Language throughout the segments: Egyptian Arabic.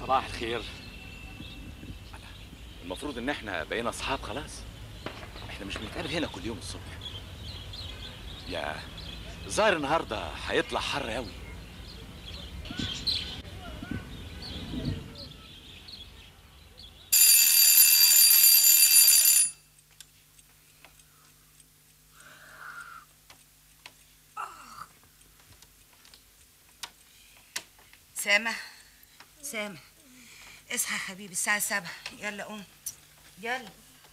صباح الخير المفروض ان احنا بقينا اصحاب خلاص احنا مش بنتقابل هنا كل يوم الصبح يا ظاهر النهارده هيطلع حر قوي سامح سامح اصحى يا حبيبي الساعة سبعة يلا قوم يلا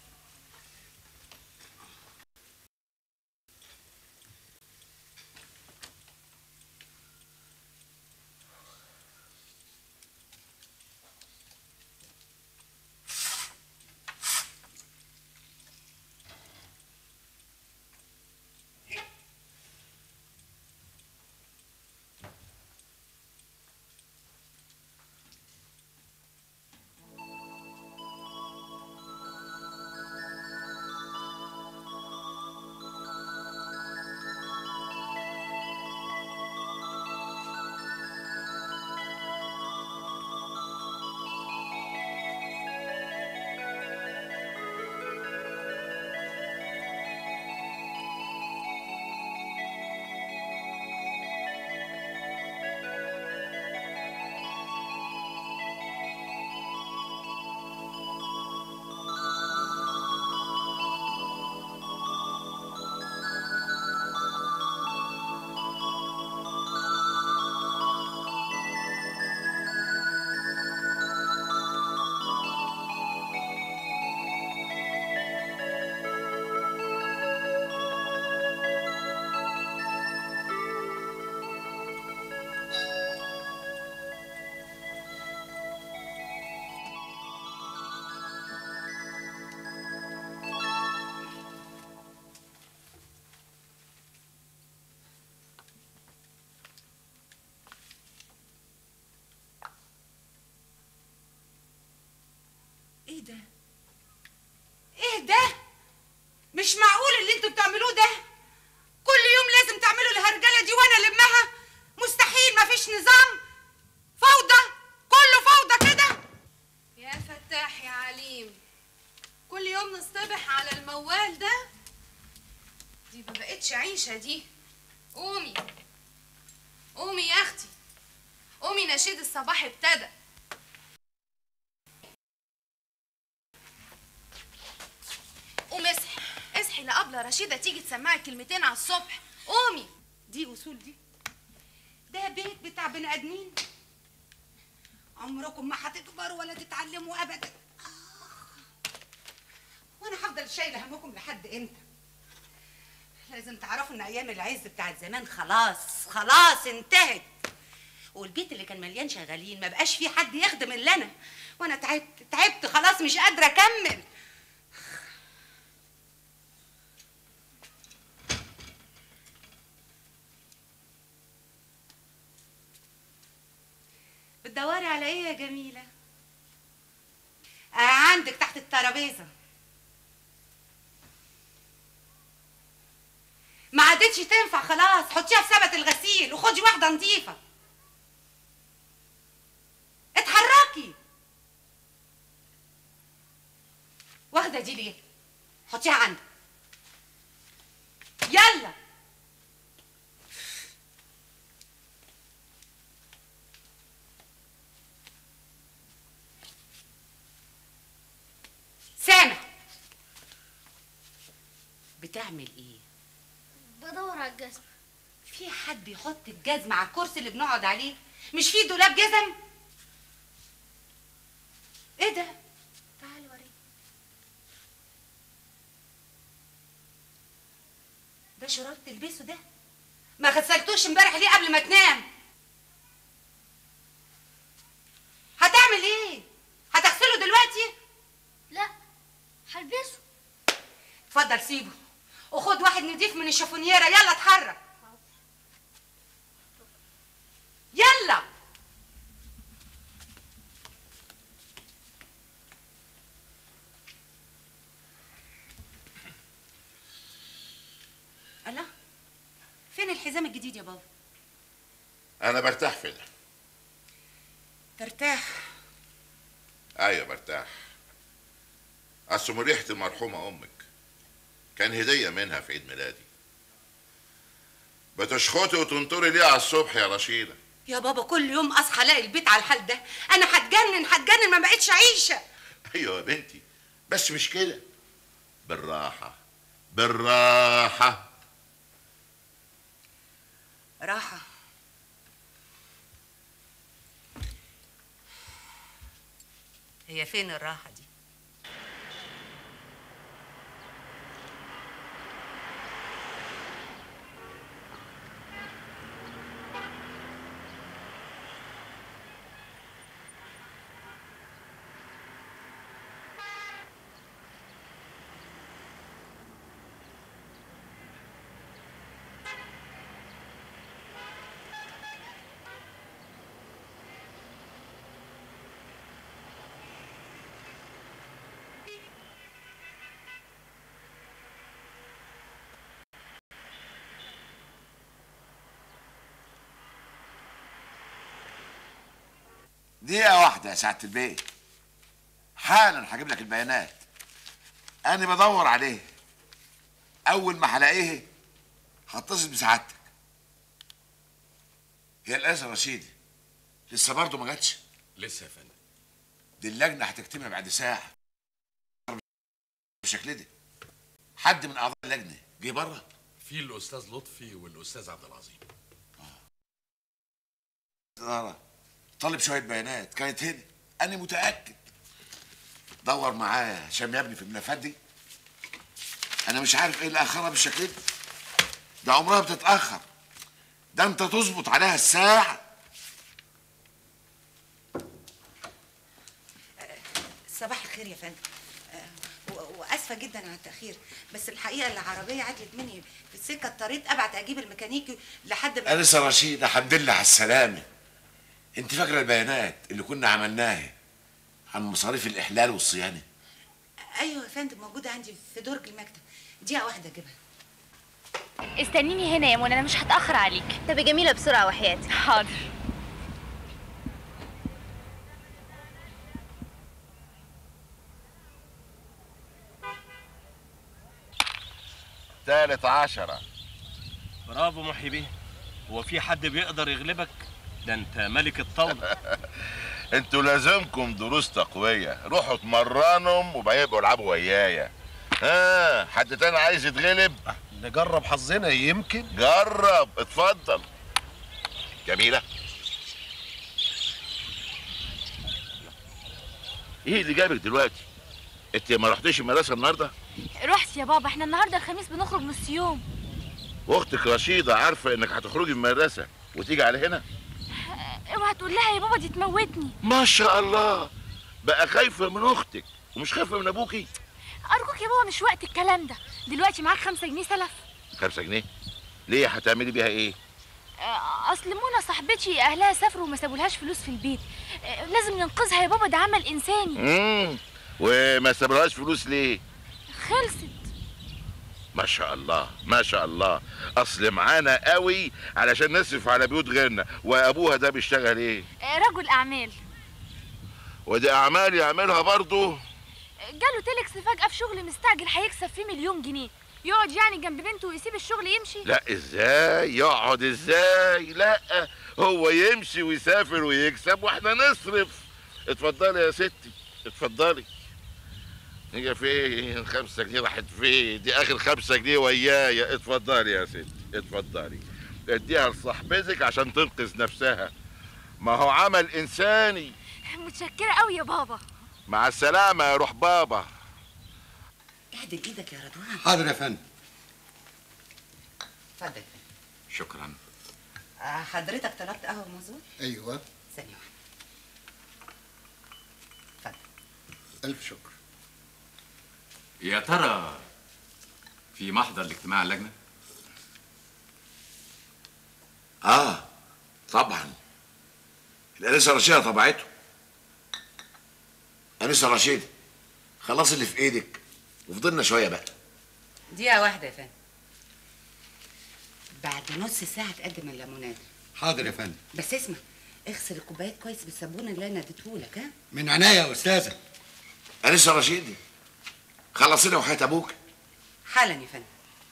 ايه ده ايه ده مش معقول اللي انتوا بتعملوه ده كل يوم لازم تعملوا الهرجله دي وانا لمها مستحيل مفيش نظام فوضى كله فوضى كده يا فتاح يا عليم كل يوم نصطبح على الموال ده دي ما بقتش عيشة دي قومي قومي يا اختي قومي نشيد الصباح ابتدى قومي اصحي اصحي لأبلة رشيدة تيجي تسمعي كلمتين على الصبح قومي دي اصول دي ده بيت بتاع بني ادمين عمركم ما هتكبروا ولا تتعلموا ابدا آخ. وانا هفضل شايله همكم لحد امتى لازم تعرفوا ان ايام العز بتاعت زمان خلاص خلاص انتهت والبيت اللي كان مليان شغالين ما بقاش فيه حد يخدم الا انا وانا تعبت تعبت خلاص مش قادره اكمل بتدوري على ايه يا جميله آه عندك تحت الترابيزه ما عادتش تنفع خلاص حطيها في سبت الغسيل وخدي واحده نظيفه اتحركي واخده دي ليه حطيها عندك يلا سامع بتعمل ايه بدور على الجزمة في حد يحط الجزمة على الكرسي اللي بنقعد عليه مش في دولاب جزم ايه ده تعالي وريني ده شراب تلبسه ده ما غسلتوش امبارح ليه قبل ما تنام هتعمل ايه هتغسله دلوقتي لا هلبسه اتفضل سيبه وخد واحد نضيف من الشافونيره يلا اتحرك يلا الله فين الحزام الجديد يا بابا انا برتاح في ده ترتاح ايوه برتاح اصل مريحة المرحومة امك كان هدية منها في عيد ميلادي بتشخطي وتنطري ليه على الصبح يا رشيدة يا بابا كل يوم اصحى الاقي البيت على الحال ده انا هتجنن هتجنن ما بقتش عيشه ايوه يا بنتي بس مش كده بالراحة بالراحة راحه هي فين الراحه دي دقيقة واحدة يا سعادة البيت حالا هجيب لك البيانات أنا بدور عليه أول ما هلاقيه هتصل بسعادتك هي الأنسة رشيدي لسه برضه ما جاتش لسه يا فندم دي اللجنة هتجتمع بعد ساعة بالشكل ده حد من أعضاء اللجنة جه بره في الاستاذ لطفي والاستاذ عبد العظيم إدارة طالب شوية بيانات كانت هنا أنا متأكد دور معايا هشام يا ابني في الملفات دي أنا مش عارف إيه اللي أخرها بالشكل ده ده عمرها بتتأخر ده أنت تظبط عليها الساعة صباح الخير يا فندم آه، و- واسفه جدا على التاخير بس الحقيقه العربيه عدلت مني في السكه اضطريت ابعت اجيب الميكانيكي لحد ما أنسة رشيد الحمد لله على السلامة أنت فاكرة البيانات اللي كنا عملناها عن مصاريف الإحلال والصيانة ايوه يا فندم موجوده عندي في درج المكتب دقيقه واحده اجيبها استنيني هنا يا منى انا مش هتاخر عليك طب يا جميلة بسرعة وحياتي حاضر تالت عشرة برافو محي بيه هو في حد بيقدر يغلبك ده انت ملك الطاولة انتوا لازمكم دروس تقوية روحوا اتمرنوا وبعدين يبقوا العبوا ويايا ها حد تاني عايز يتغلب نجرب حظنا يمكن جرب اتفضل جميلة ايه اللي جابك دلوقتي انت ما رحتيش المدرسة النهاردة رحت يا بابا احنا النهارده الخميس بنخرج نص يوم واختك رشيدة عارفة انك هتخرجي من المدرسة وتيجي على هنا اوعى تقول لها يا بابا دي تموتني ما شاء الله بقى خايفة من اختك ومش خايفة من ابوكي ارجوك يا بابا مش وقت الكلام ده دلوقتي معاك خمسة جنيه سلف خمسة جنيه ليه هتعملي بيها ايه آه، اصل منى صاحبتي اهلها سافروا وما سابولهاش فلوس في البيت آه، لازم ننقذها يا بابا ده عمل انساني امم وما سابلهاش فلوس ليه خلصت ما شاء الله ما شاء الله اصل معانا قوي علشان نصرف على بيوت غيرنا وابوها ده بيشتغل ايه آه، رجل اعمال ودي اعمال يعملها برضه آه، جاله تيلكس فجأة في شغل مستعجل هيكسب فيه مليون جنيه يقعد يعني جنب بنته ويسيب الشغل يمشي لا ازاي يقعد ازاي لا هو يمشي ويسافر ويكسب واحنا نصرف اتفضلي يا ستي اتفضلي هي فين خمسة جنيه راحت فين دي اخر خمسة جنيه ويايا اتفضلي يا ستي اتفضلي اديها لصاحبتك عشان تنقذ نفسها ما هو عمل انساني متشكرة قوي يا بابا مع السلامة يا روح بابا اهدي ايدك يا رضوان حاضر يا فندم اتفضل شكرا آه، حضرتك طلبت قهوه مظبوط ايوه ثانيه واحده اتفضل الف شكر يا ترى في محضر لاجتماع اللجنة آه طبعا الأنسة رشيدة طبعته أنسة رشيدة خلاص اللي في إيدك وفضلنا شوية بقى دقيقه واحده يا فندم بعد نص ساعه تقدم الليمونات حاضر يا فندم بس اسمع اغسل الكوبايات كويس بالصابون اللي انا اديتهولك ها من عينيا يا استاذه انسه رشيدي خلصينا وحياه ابوك حالا يا فندم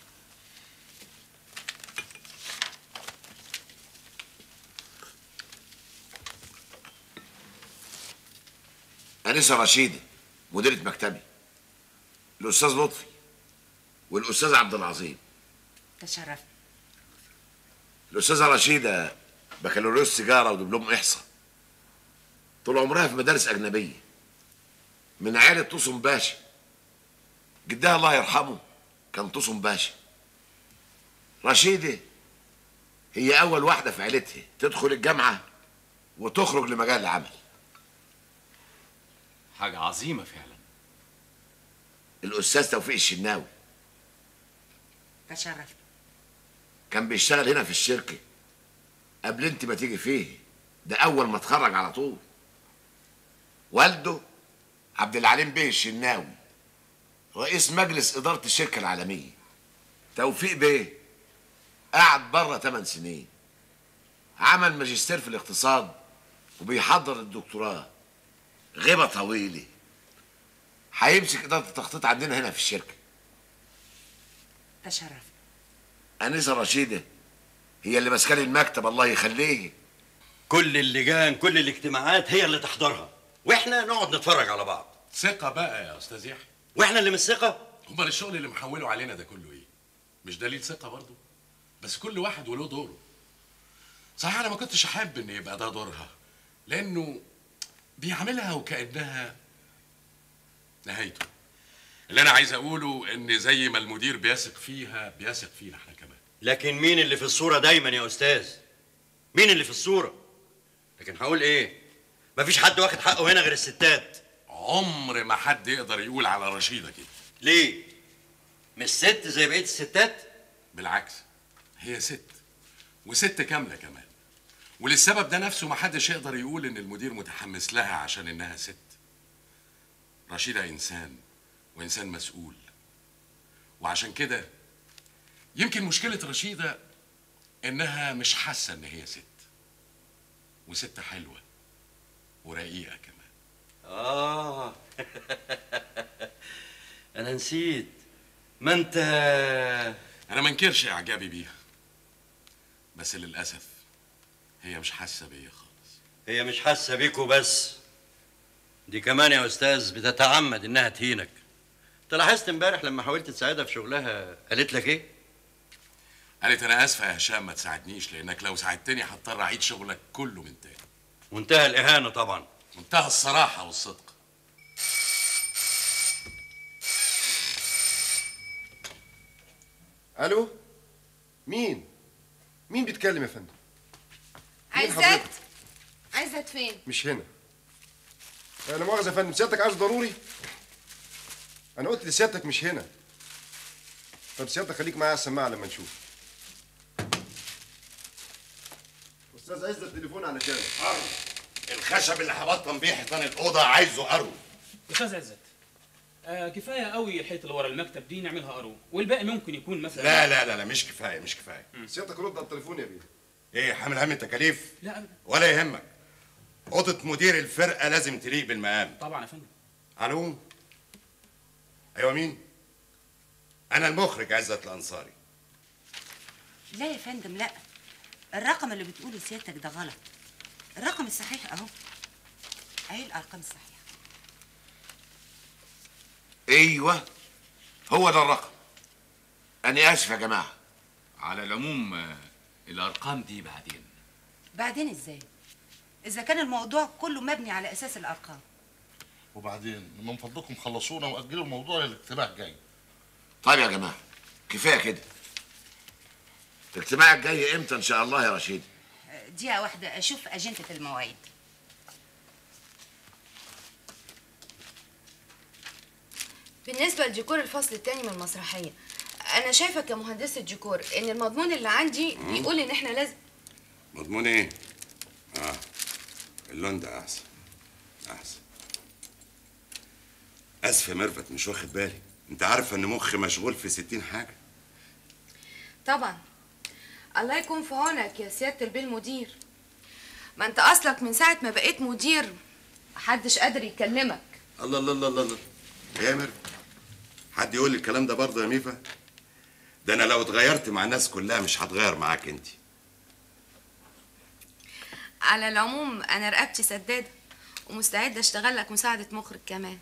انسه رشيدي مديره مكتبي الاستاذ لطفي والاستاذ عبد العظيم تشرفت الاستاذه رشيده بكالوريوس تجاره ودبلوم احصاء طول عمرها في مدارس اجنبيه من عائله طوسم باشا جدها الله يرحمه كان طوسم باشا رشيده هي اول واحده في عيلتها تدخل الجامعه وتخرج لمجال العمل حاجة عظيمة فعلا الاستاذ توفيق الشناوي تشرفت كان بيشتغل هنا في الشركه قبل انت ما تيجي فيه ده اول ما اتخرج على طول والده عبد العليم بيه الشناوي رئيس مجلس اداره الشركه العالميه توفيق بيه قعد بره 8 سنين عمل ماجستير في الاقتصاد وبيحضر الدكتوراه غيبه طويله هيمسك اداره التخطيط عندنا هنا في الشركه تشرفت انسه رشيده هي اللي ماسكه لي المكتب الله يخليه كل اللجان كل الاجتماعات هي اللي تحضرها واحنا نقعد نتفرج على بعض ثقة بقى يا أستاذ يحيى واحنا اللي من الثقه أمال الشغل اللي محوله علينا ده كله إيه؟ مش دليل ثقة برضه؟ بس كل واحد وله دوره صحيح أنا ما كنتش أحب إن يبقى ده دورها لأنه بيعملها وكأنها نهايته اللي أنا عايز أقوله إن زي ما المدير بيثق فيها بيثق فينا إحنا كمان لكن مين اللي في الصوره دايما يا استاذ مين اللي في الصوره لكن هقول ايه مفيش حد واخد حقه هنا غير الستات عمر ما حد يقدر يقول على رشيدة كده ليه مش ست زي بقيه الستات بالعكس هي ست وست كاملة كمان وللسبب ده نفسه ما حدش يقدر يقول ان المدير متحمس لها عشان انها ست رشيدة انسان وانسان مسؤول وعشان كده يمكن مشكلة رشيدة انها مش حاسة ان هي ست وست حلوة ورقيقة كمان اه انا نسيت ما انت انا ما انكرش اعجابي بيها بس للاسف هي مش حاسه بيا خالص هي مش حاسه بيكوا بس دي كمان يا استاذ بتتعمد انها تهينك انت لاحظت امبارح لما حاولت تساعدها في شغلها قالت لك ايه قالت انا اسفه يا هشام ما تساعدنيش لانك لو ساعدتني هضطر اعيد شغلك كله من تاني وانتهى الاهانه طبعا منتهى الصراحه والصدق الو مين مين بيتكلم يا فندم عزت حضرتك؟ عزت فين مش هنا انا مؤاخذه يا فندم سيادتك عايز ضروري انا قلت لسيادتك مش هنا طب سيادتك خليك معايا على السماعه لما نشوف استاذ عزت التليفون على جنب الخشب اللي هبطن بيه حيطان الاوضه عايزه ارو استاذ عزت آه كفايه قوي الحيط اللي ورا المكتب دي نعملها ارو والباقي ممكن يكون مثلا لا لا لا لا مش كفايه مش كفايه سيادتك رد على التليفون يا بيه ايه حامل هم التكاليف لا أبدا. ولا يهمك اوضه مدير الفرقه لازم تليق بالمقام طبعا يا فندم الو ايوه مين انا المخرج عزت الانصاري لا يا فندم لا الرقم اللي بتقوله سيادتك ده غلط الرقم الصحيح اهو اهي الارقام الصحيحه ايوه هو ده الرقم انا اسف يا جماعه على العموم آه، الأرقام دي بعدين بعدين ازاي اذا كان الموضوع كله مبني على اساس الارقام وبعدين من فضلكم خلصونا واجلوا الموضوع للاجتماع الجاي طيب يا جماعه كفايه كده الاجتماع الجاي امتى ان شاء الله يا رشيد دقيقه واحده اشوف اجنده المواعيد بالنسبة لديكور الفصل التاني من المسرحية أنا شايفة كمهندسة ديكور إن المضمون اللي عندي بيقول إن إحنا لازم مضمون ايه اه اللون ده احسن احسن اسف يا ميرفت مش واخد بالي انت عارفه ان مخي مشغول في ستين حاجه طبعا الله يكون في عونك يا سيادة البيه المدير ما انت اصلك من ساعه ما بقيت مدير محدش قادر يكلمك الله الله الله الله الله يا مر حد يقول لي الكلام ده برضه يا ميفا ده انا لو اتغيرت مع الناس كلها مش هتغير معاك انت على العموم انا رقبتي سداده ومستعده اشتغل لك مساعده مخرج كمان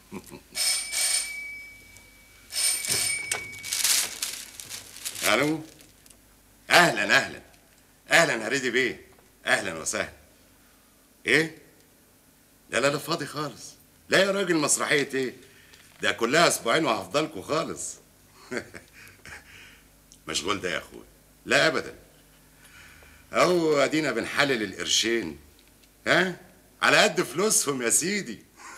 الو اهلا اهلا اهلا هريدي بيه اهلا وسهلا ايه لا لا لا فاضي خالص لا يا راجل مسرحيه ايه ده كلها اسبوعين وهفضلكوا خالص مشغول ده يا اخويا لا ابدا اهو ادينا بنحلل القرشين ها على قد فلوسهم يا سيدي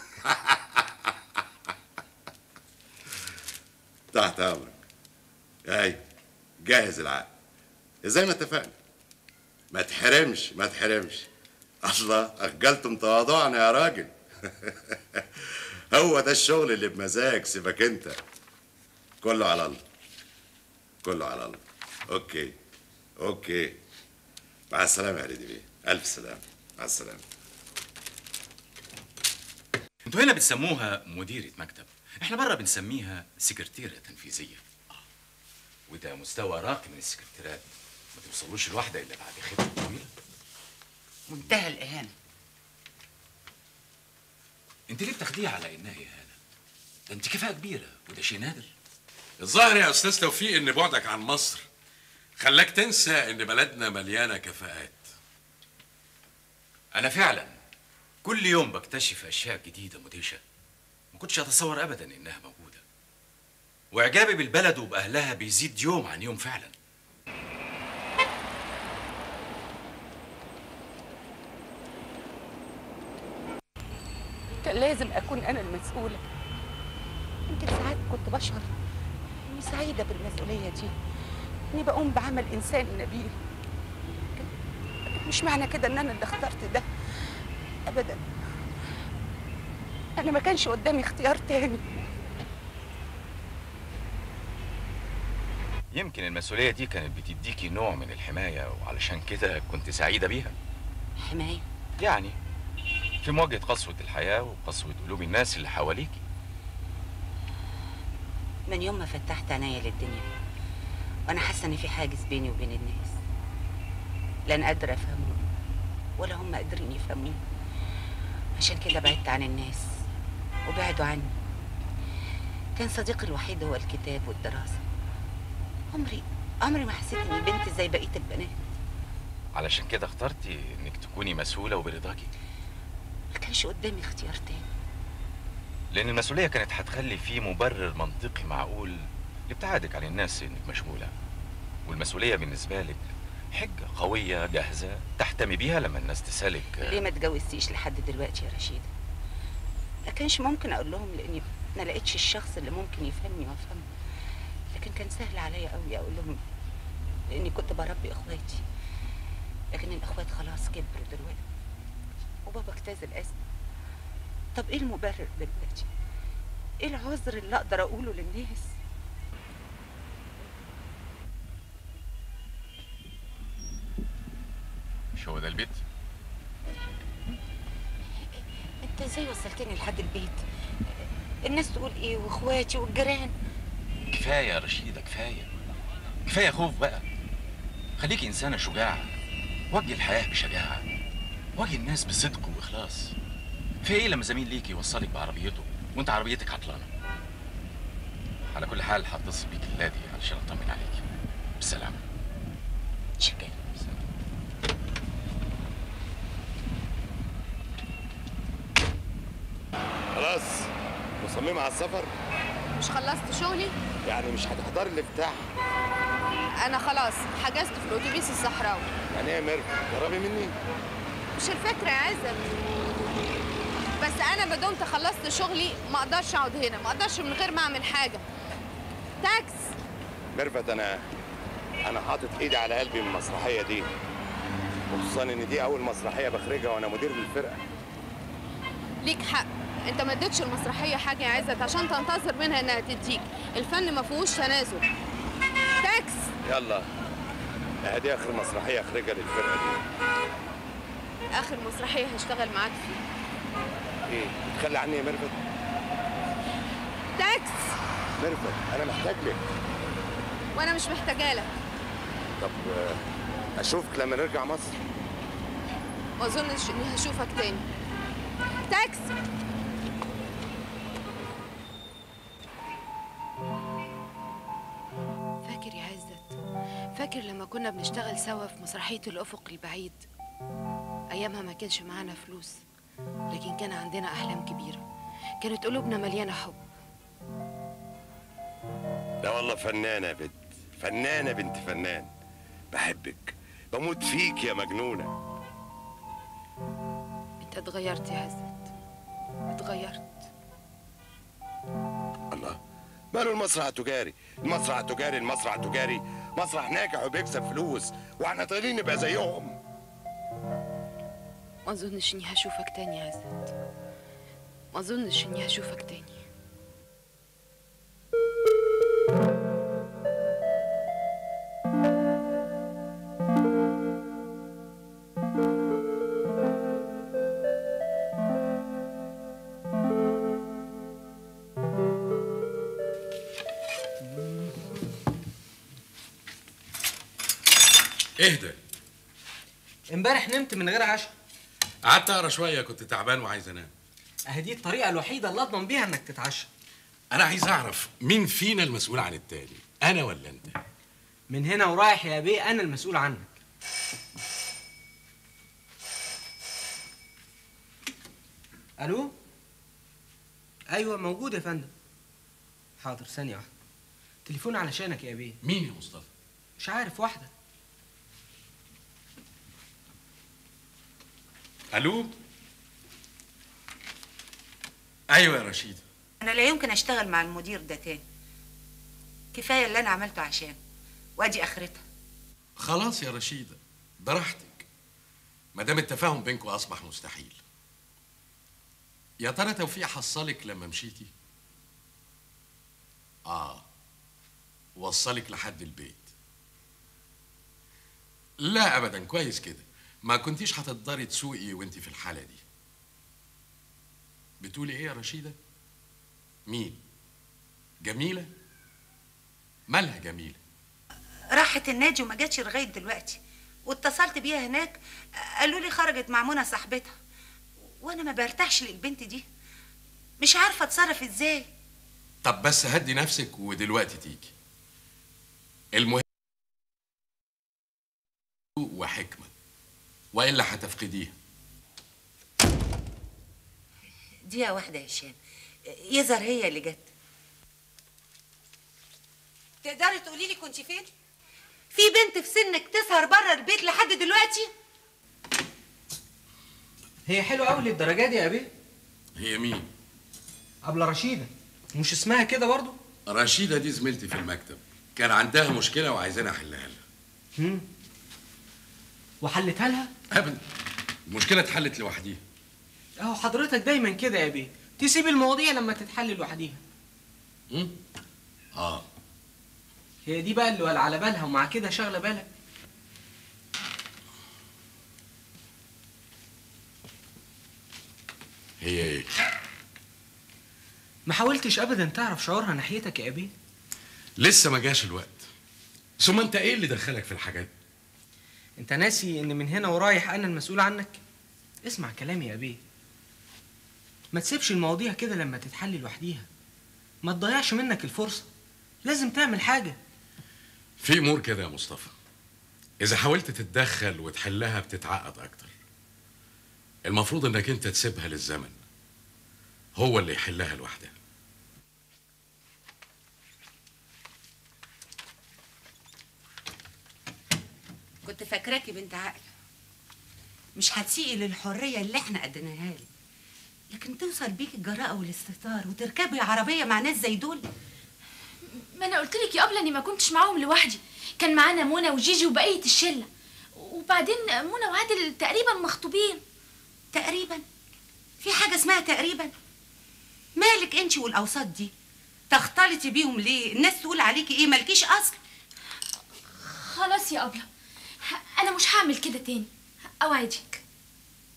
تحت امرك ايوه جهز العقل زي ما اتفقنا ما تحرمش ما تحرمش الله اخجلتم تواضعنا يا راجل هو ده الشغل اللي بمزاج سيبك انت كله على الله كله على الله اوكي اوكي مع السلامه يا ريدي بيه الف سلامه مع السلامه انتوا هنا بتسموها مديرة مكتب احنا بره بنسميها سكرتيرة تنفيذية آه. وده مستوى راقي من السكرتيرات ما توصلوش الواحدة الا بعد خدمة طويلة منتهى الاهانه انت ليه بتاخديها على انها اهانة ده انت كفاءة كبيرة وده شيء نادر الظاهر يا استاذ توفيق ان بعدك عن مصر خلاك تنسى ان بلدنا مليانه كفاءات انا فعلا كل يوم بكتشف اشياء جديدة مدهشة ما كنتش اتصور ابدا انها موجودة واعجابي بالبلد وباهلها بيزيد يوم عن يوم فعلا كان لازم اكون انا المسؤوله يمكن ساعات كنت بشعر اني سعيده بالمسؤوليه دي اني بقوم بعمل انسان نبيل لكن مش معنى كده ان انا اللي اخترت ده ابدا انا ما كانش قدامي اختيار تاني يمكن المسؤولية دي كانت بتديكي نوع من الحماية وعلشان كده كنت سعيدة بيها حمايه يعني في مواجهة قسوة الحياة وقسوة قلوب الناس اللي حواليكي من يوم ما فتحت عينيا للدنيا وانا حاسه ان في حاجز بيني وبين الناس لا انا قادره افهمهم ولا هم قادرين يفهموني عشان كده بعدت عن الناس وبعدوا عني كان صديقي الوحيد هو الكتاب والدراسه عمري عمري ما حسيت اني بنت زي بقيه البنات علشان كده اخترتي انك تكوني مسؤولة وبرضاكي ما كانش قدامي اختيار تاني لان المسؤولية كانت هتخلي في مبرر منطقي معقول لابتعادك عن الناس انك مشغولة والمسؤولية بالنسبة لك حجة قوية جاهزة تحتمي بيها لما الناس تسألك ليه ما اتجوزتيش لحد دلوقتي يا رشيده ما كانش ممكن اقول لهم لاني ما لقيتش الشخص اللي ممكن يفهمني وافهمه لكن كان سهل عليا قوي اقول لهم لاني كنت بربي اخواتي لكن الاخوات خلاص كبروا دلوقتي وبابا اجتاز الاسم طب ايه المبرر دلوقتي ايه العذر اللي اقدر اقوله للناس مش هو ده البيت انت ازاي وصلتني لحد البيت الناس تقول ايه واخواتي والجيران كفاية يا رشيدة كفاية كفاية خوف بقى خليكي إنسانة شجاعة واجهي الحياة بشجاعة واجهي الناس بصدق وإخلاص في إيه لما زميل ليكي يوصلك بعربيته وأنت عربيتك عطلانة على كل حال هتصل بيك اللادي علشان أطمن عليكي بالسلامة شكرا خلاص مصممة على السفر مش خلصت شغلي يعني مش هتحضري الافتتاح انا خلاص حجزت في الاتوبيس الصحراوي يعني ايه يا ميرفت قربي مني مش الفكره يا عزت بس انا ما دمت خلصت شغلي ما اقدرش اقعد هنا ما اقدرش من غير ما اعمل حاجه تاكس ميرفت انا انا حاطط ايدي على قلبي من المسرحيه دي وخصوصا ان دي اول مسرحيه بخرجها وانا مدير للفرقه ليك حق انت ما اديتش المسرحيه حاجه يا عزت عشان تنتظر منها انها تديك الفن ما فيهوش تنازل تاكس يلا ادي اخر مسرحيه اخرجها للفرقه دي اخر مسرحيه هشتغل معاك فيها ايه تخلي عني يا ميرفت تاكس ميرفت انا محتاج لك وانا مش محتاجه لك طب آه، اشوفك لما نرجع مصر ما اظنش اني هشوفك تاني تاكس فاكر يا عزت فاكر لما كنا بنشتغل سوا في مسرحية الأفق البعيد أيامها ما كانش معانا فلوس لكن كان عندنا أحلام كبيرة كانت قلوبنا مليانة حب لا والله فنانة يا بنت فنانة بنت فنان بحبك بموت فيك يا مجنونة أنت اتغيرت يا عزت اتغيرت الله ماله المسرح التجاري المسرح التجاري المسرح التجاري مسرح ناجح وبيكسب فلوس واحنا طايلين نبقى زيهم ما أظنش إني هشوفك تاني يا عزت ما أظنش إني هشوفك تاني اهدى امبارح نمت من غير عشاء قعدت اقرا شويه كنت تعبان وعايز انام اهي دي الطريقه الوحيده اللي اضمن بيها انك تتعشى انا عايز اعرف مين فينا المسؤول عن التاني انا ولا انت من هنا ورايح يا بيه انا المسؤول عنك الو ايوه موجود يا فندم حاضر ثانيه واحده تليفون علشانك يا بيه مين يا مصطفى مش عارف واحده الو ايوه يا رشيد انا لا يمكن اشتغل مع المدير ده تاني كفايه اللي انا عملته عشان وادي اخرتها خلاص يا رشيدة براحتك ما دام التفاهم بينكم اصبح مستحيل يا ترى توفيق حصلك لما مشيتي اه وصلك لحد البيت لا ابدا كويس كده ما كنتيش هتقدري تسوقي وانت في الحاله دي بتقولي ايه يا رشيده مين جميله مالها جميله راحت النادي وما جاتش لغايه دلوقتي واتصلت بيها هناك قالوا لي خرجت مع منى صاحبتها وانا ما برتاحش للبنت دي مش عارفه اتصرف ازاي طب بس هدي نفسك ودلوقتي تيجي المهم وحكمة وإلا هتفقديها دقيقه واحده يا هشام يظهر هي اللي جت تقدري تقولي لي كنت فين في بنت في سنك تسهر بره البيت لحد دلوقتي هي حلوه قوي للدرجه دي يا بيه هي مين؟ قبل رشيده مش اسمها كده برضو رشيدة دي زميلتي في المكتب كان عندها مشكلة وعايزاني أحلها لها هم. وحلتها لها أبدا المشكلة اتحلت لوحديها اهو حضرتك دايما كده يا بيه تسيب المواضيع لما تتحل لوحديها آه هي دي بقى اللي ولا على بالها ومع كده شاغله بالك هي إيه؟ ما حاولتش ابدا تعرف شعورها ناحيتك يا ابي لسه ما جاش الوقت ثم أنت إيه اللي دخلك في الحاجات؟ انت ناسي ان من هنا ورايح انا المسؤول عنك اسمع كلامي يا ابي ما تسيبش المواضيع كده لما تتحل لوحديها ما تضيعش منك الفرصه لازم تعمل حاجه في أمور كده يا مصطفى إذا حاولت تتدخل وتحلها بتتعقد أكتر المفروض إنك أنت تسيبها للزمن هو اللي يحلها لوحدها كنت فاكراكي بنت عقل مش هتسيقي للحريه اللي احنا اديناها لك لكن توصل بيك الجراءه والاستهتار وتركبي عربيه مع ناس زي دول ما انا قلت لك يا ابله اني ما كنتش معاهم لوحدي كان معانا منى وجيجي وبقيه الشله وبعدين منى وعادل تقريبا مخطوبين تقريبا في حاجه اسمها تقريبا مالك انت والاوساط دي تختلطي بيهم ليه الناس تقول عليكي ايه مالكيش اصل خلاص يا ابله انا مش هعمل كده تاني اوعدك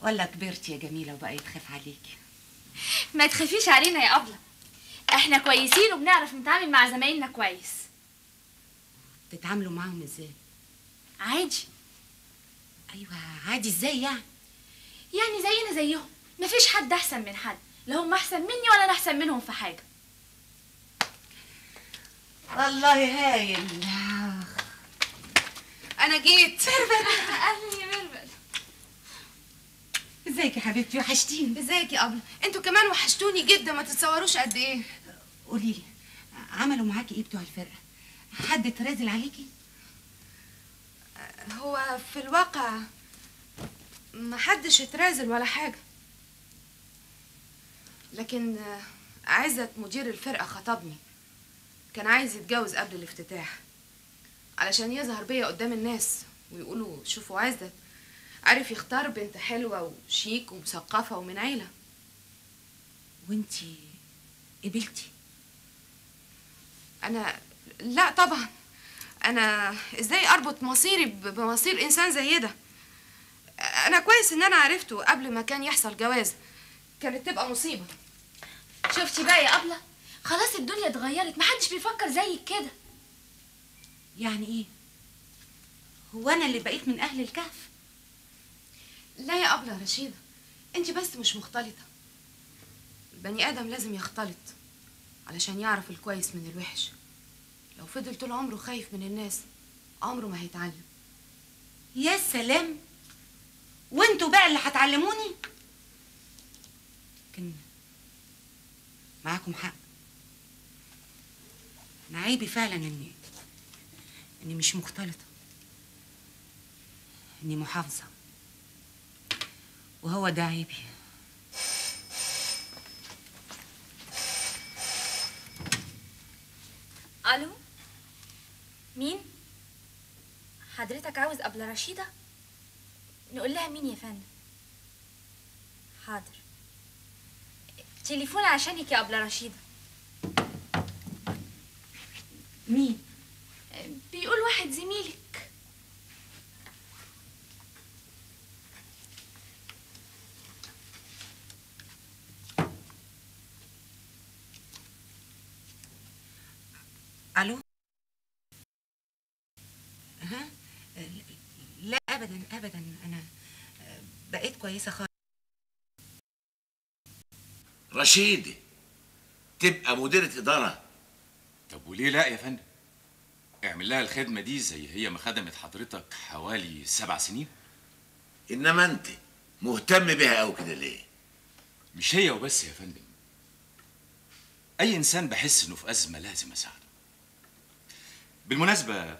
ولا كبرت يا جميله وبقى يتخاف عليكي ما تخافيش علينا يا أبلة احنا كويسين وبنعرف نتعامل مع زمايلنا كويس تتعاملوا معاهم ازاي عادي ايوه عادي ازاي يعني يعني زينا زيهم مفيش حد احسن من حد لا هم احسن مني ولا انا احسن منهم في حاجه والله هايل انا جيت اهلا يا ميرفت ازيك يا حبيبتي وحشتيني ازيك يا ابله انتوا كمان وحشتوني جدا ما تتصوروش قد ايه قولي لي عملوا معاكي ايه بتوع الفرقه حد اترازل عليكي هو في الواقع ما حدش اترازل ولا حاجه لكن آه، عزت مدير الفرقه خطبني كان عايز يتجوز قبل الافتتاح علشان يظهر بيا قدام الناس ويقولوا شوفوا عزت عارف يختار بنت حلوه وشيك ومثقفه ومن عيله وانتي قبلتي انا لا طبعا انا ازاي اربط مصيري ب- بمصير انسان زي ده انا كويس ان انا عرفته قبل ما كان يحصل جواز كانت تبقى مصيبه شفتي بقى يا أبلة خلاص الدنيا اتغيرت محدش بيفكر زيك كده يعني ايه هو انا اللي بقيت من اهل الكهف لا يا أبلة رشيدة انت بس مش مختلطة البني آدم لازم يختلط علشان يعرف الكويس من الوحش لو فضل طول عمره خايف من الناس عمره ما هيتعلم يا سلام وانتوا بقى اللي هتعلموني لكن معاكم حق انا عيبي فعلا اني اني مش مختلطه اني محافظه وهو ده عيبي الو مين حضرتك عاوز أبلة رشيدة نقول لها مين يا فندم حاضر تليفون عشانك يا أبلة رشيدة مين بيقول واحد زميلك الو ها لا ابدا ابدا انا بقيت كويسه خالص رشيد تبقى مديرة إدارة طب وليه لا يا فندم اعمل لها الخدمه دي زي هي ما خدمت حضرتك حوالي سبع سنين إنما أنت مهتم بيها أوي كده ليه؟ مش هي وبس يا فندم اي انسان بحس انه في ازمه لازم اساعده بالمناسبه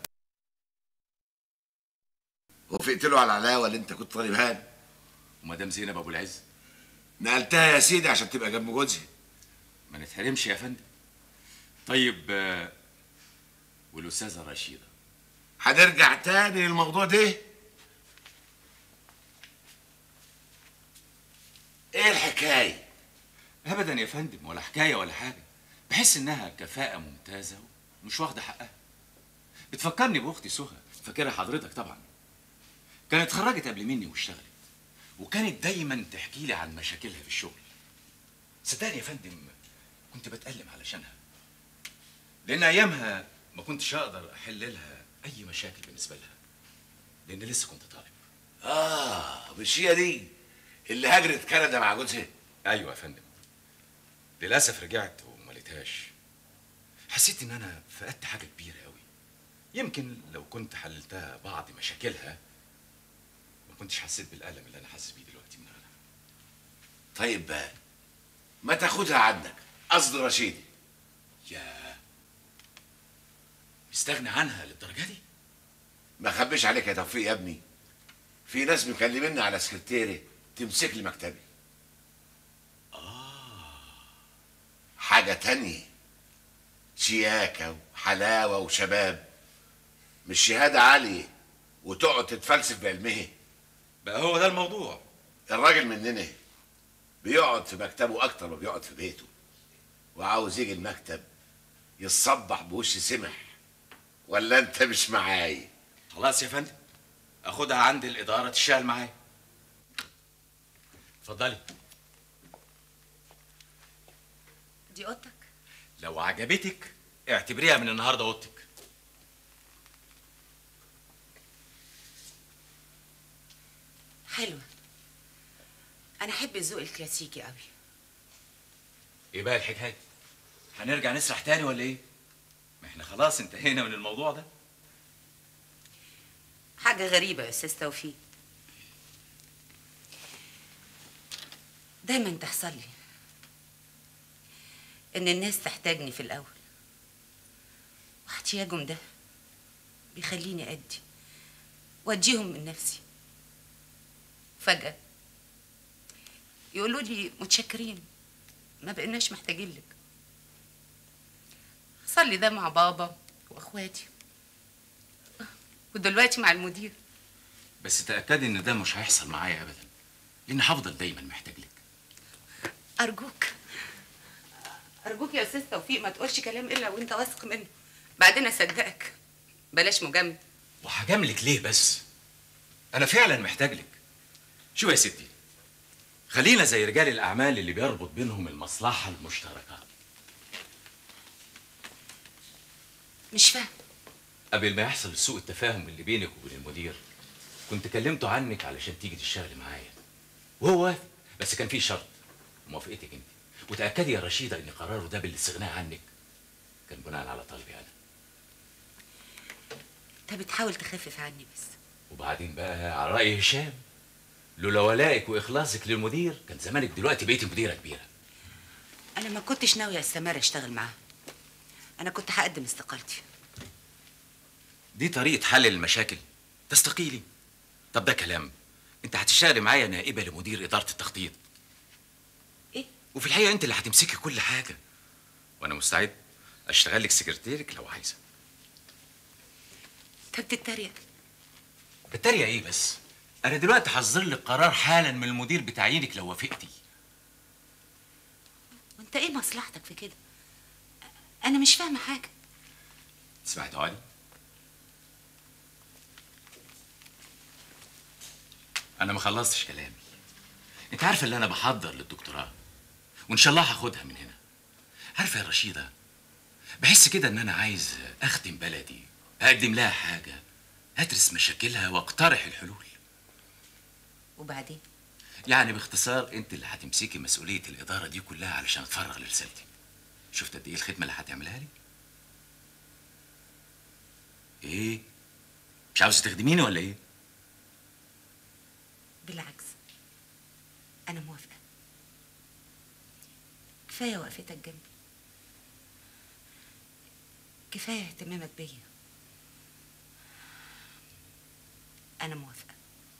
وافقت له على العلاوة اللي أنت كنت طالبها له ومدام زينب ابو العز نقلتها يا سيدي عشان تبقى جنب جوزها ما نتحرمش يا فندم طيب آه، والاستاذه رشيده هنرجع تاني للموضوع ده ايه الحكايه ابدا يا فندم ولا حكايه ولا حاجه بحس انها كفاءه ممتازه ومش واخده حقها بتفكرني باختي سهى فاكرها حضرتك طبعا كانت اتخرجت قبل مني واشتغلت وكانت دايما تحكي لي عن مشاكلها في الشغل صدقني يا فندم كنت بتألم علشانها لان ايامها ما كنتش اقدر احل لها اي مشاكل بالنسبه لها لان لسه كنت طالب اه مش هي دي اللي هاجرت كندا مع جوزها ايوه يا فندم للاسف رجعت وما لقيتهاش حسيت ان انا فقدت حاجه كبيره قوي يمكن لو كنت حللتها بعض مشاكلها ما كنتش حسيت بالالم اللي انا حاسس بيه دلوقتي من غيرها طيب بقى ما تاخدها عنك قصد رشيد يا مستغني عنها للدرجه دي ما اخبيش عليك يا توفيق يا ابني في ناس مكلميني على سكرتيري تمسك لي مكتبي حاجة تانية شياكة وحلاوة وشباب مش شهادة عالية وتقعد تتفلسف بعلمها بقى هو ده الموضوع الراجل مننا بيقعد في مكتبه أكتر ما بيقعد في بيته وعاوز يجي المكتب يتصبح بوش سمح ولا أنت مش معايا خلاص يا فندم اخدها عند الاداره تشتغل معايا اتفضلي دي اوضتك لو عجبتك اعتبريها من النهارده اوضتك حلوه انا احب الذوق الكلاسيكي قوي ايه بقى الحكايه هنرجع نسرح تاني ولا ايه ما احنا خلاص انتهينا من الموضوع ده حاجه غريبه يا استاذ توفيق دايما تحصل لي ان الناس تحتاجني في الاول واحتياجهم ده بيخليني ادي واديهم من نفسي فجاه يقولوا لي متشكرين ما بقيناش محتاجين لك حصل لي ده مع بابا واخواتي ودلوقتي مع المدير بس تاكدي ان ده مش هيحصل معايا ابدا لان هفضل دايما محتاج لك ارجوك ارجوك يا استاذ توفيق ما تقولش كلام الا وانت واثق منه بعدين اصدقك بلاش مجامله وهجاملك ليه بس انا فعلا محتاج لك شو يا ستي خلينا زي رجال الاعمال اللي بيربط بينهم المصلحه المشتركه مش فاهم قبل ما يحصل سوء التفاهم اللي بينك وبين المدير كنت كلمته عنك علشان تيجي تشتغلي معايا وهو وافق بس كان في شرط موافقتك انت وتاكدي يا رشيده ان قراره ده بالاستغناء عنك كان بناء على طلبي انا انت بتحاول تخفف عني بس وبعدين بقى على راي هشام لولا ولائك واخلاصك للمدير كان زمانك دلوقتي بقيتي مديره كبيره انا ما كنتش ناويه استمر اشتغل معاه انا كنت هقدم استقالتي دي طريقه حل المشاكل تستقيلي طب ده كلام انت هتشتغلي معايا نائبه لمدير اداره التخطيط ايه وفي الحقيقه انت اللي هتمسكي كل حاجه وانا مستعد اشتغل لك سكرتيرك لو عايزه انت بتتريق بتريق ايه بس انا دلوقتي هصدر لك قرار حالا من المدير بتعيينك لو وافقتي وانت ايه مصلحتك في كده انا مش فاهمه حاجه سمعت علي انا ما خلصتش كلامي انت عارفه اللي انا بحضر للدكتوراه وان شاء الله هاخدها من هنا عارفه يا رشيده بحس كده ان انا عايز اخدم بلدي اقدم لها حاجه ادرس مشاكلها واقترح الحلول وبعدين يعني باختصار انت اللي هتمسكي مسؤوليه الاداره دي كلها علشان اتفرغ لرسالتي شفت قد ايه الخدمه اللي هتعملها لي ايه مش عاوز تخدميني ولا ايه بالعكس انا موافقه كفايه وقفتك جنبي كفايه اهتمامك بيا انا موافقه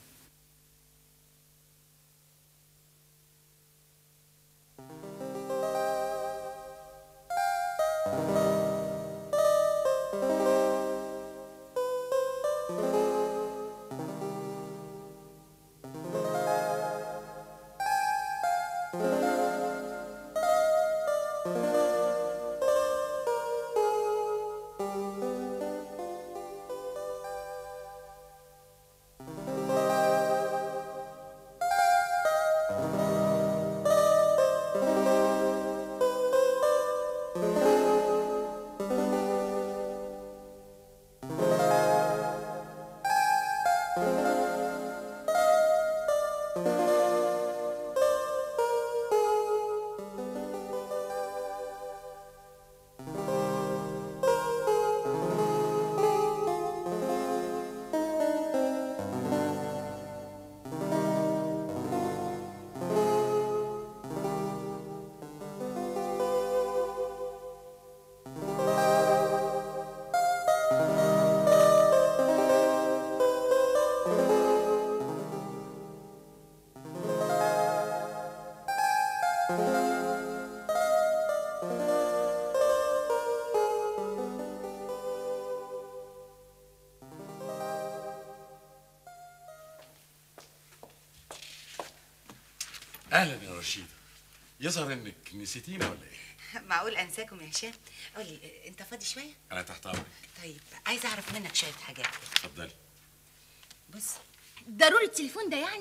اهلا يا رشيده يظهر انك نسيتينا ولا ايه معقول انساكم يا هشام قولي انت فاضي شويه انا تحت امرك طيب عايزه اعرف منك شويه حاجات اتفضلي بص ضروري التليفون ده يعني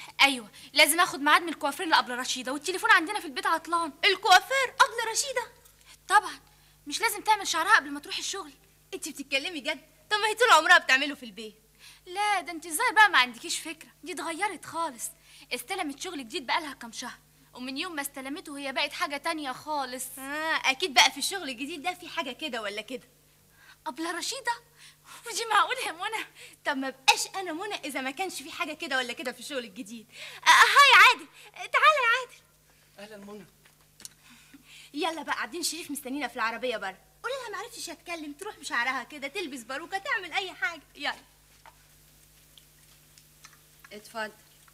ايوه لازم اخد ميعاد من الكوافير لقبل رشيده والتليفون عندنا في البيت عطلان الكوافير قبل رشيده طبعا مش لازم تعمل شعرها قبل ما تروح الشغل انت بتتكلمي جد طب ما هي طول عمرها بتعمله في البيت لا ده انت ازاي بقى ما عندكيش فكره دي اتغيرت خالص استلمت شغل جديد بقالها كام شهر ومن يوم ما استلمته هي بقت حاجه تانية خالص آه اكيد بقى في الشغل الجديد ده في حاجه كده ولا كده قبل رشيده ودي معقول يا منى طب ما بقاش انا منى اذا ما كانش في حاجه كده ولا كده في الشغل الجديد آه هاي عادل تعالى يا عادل اهلا منى يلا بقى قاعدين شريف مستنينا في العربيه بره قولي لها ما عرفتش اتكلم تروح بشعرها كده تلبس باروكه تعمل اي حاجه يلا اتفضل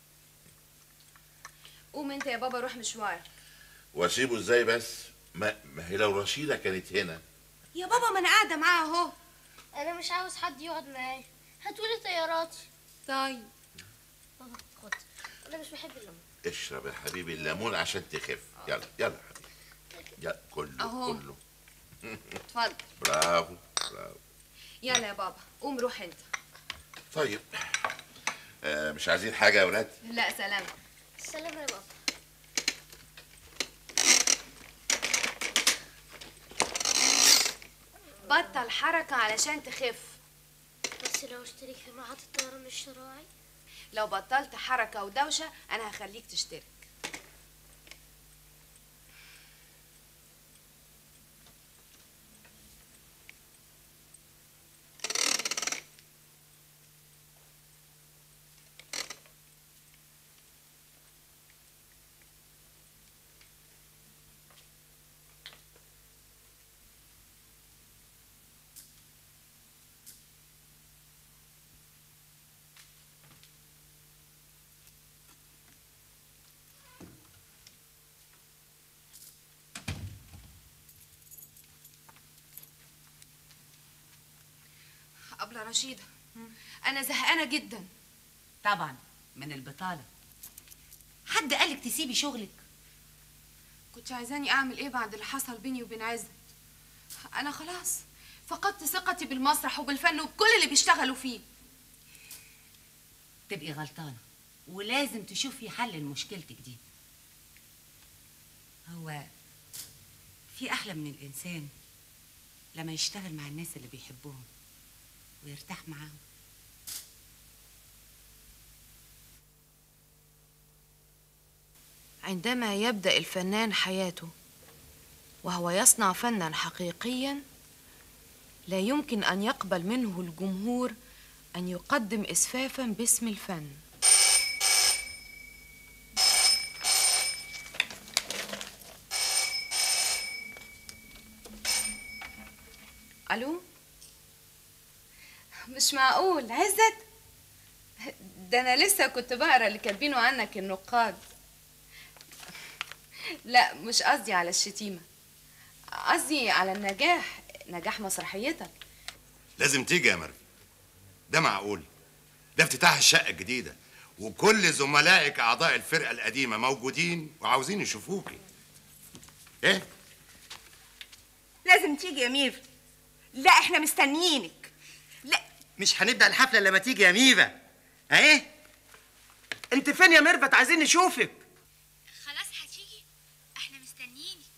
قوم انت يا بابا روح مشوار واسيبه ازاي بس ما, ما هي لو رشيده كانت هنا يا بابا ما انا قاعده معاها اهو انا مش عاوز حد يقعد معايا هاتولي طياراتي طيب بابا خد انا مش بحب الليمون اشرب يا حبيبي الليمون عشان تخف يلا يلا يا حبيبي يلا كله أهو. كله اتفضل برافو برافو يلا يا بابا قوم روح انت طيب آه مش عايزين حاجه يا ولاد لا سلام سلام يا بابا بطل حركة علشان تخف بس لو اشترك في معهد الطيران الشراعي لو بطلت حركة ودوشة أنا هخليك تشترك أبلة رشيدة أنا زهقانة جدا طبعا من البطالة حد قالك تسيبي شغلك كنت عايزاني أعمل إيه بعد اللي حصل بيني وبين عزت أنا خلاص فقدت ثقتي بالمسرح وبالفن وبكل اللي بيشتغلوا فيه تبقي غلطانة ولازم تشوفي حل لمشكلتك دي هو في أحلى من الإنسان لما يشتغل مع الناس اللي بيحبوهم ويرتاح معاهم عندما يبدأ الفنان حياته وهو يصنع فنا حقيقيا لا يمكن أن يقبل منه الجمهور أن يقدم إسفافا باسم الفن ألو مش معقول عزت ده أنا لسه كنت بقرا اللي كاتبينه عنك النقاد لا مش قصدي على الشتيمة قصدي على النجاح نجاح مسرحيتك لازم تيجي يا مرفي ده معقول ده افتتاح الشقة الجديدة وكل زملائك أعضاء الفرقة القديمة موجودين وعاوزين يشوفوكي إيه؟ لازم تيجي يا ميرا لا احنا مستنيينك مش هنبدا الحفله لما تيجي يا ميفا اهي انت فين يا ميرفت عايزين نشوفك خلاص هتيجي احنا مستنيينك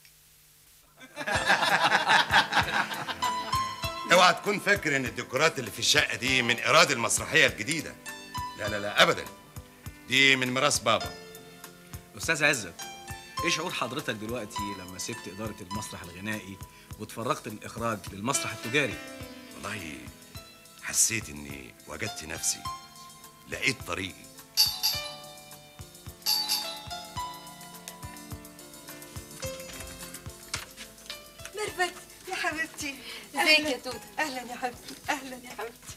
اوعى تكون فاكر ان الديكورات اللي في الشقة دي من إيراد المسرحية الجديدة لا لا لا أبدا دي من ميراث بابا استاذ عزت ايه شعور حضرتك دلوقتي لما سبت اداره المسرح الغنائي وتفرغت للاخراج للمسرح التجاري والله حسيت اني وجدت نفسي لقيت طريقي ميرفت يا حبيبتي ازيك أهلاً. يا توتة؟ اهلا يا حبيبتي اهلا يا حبيبتي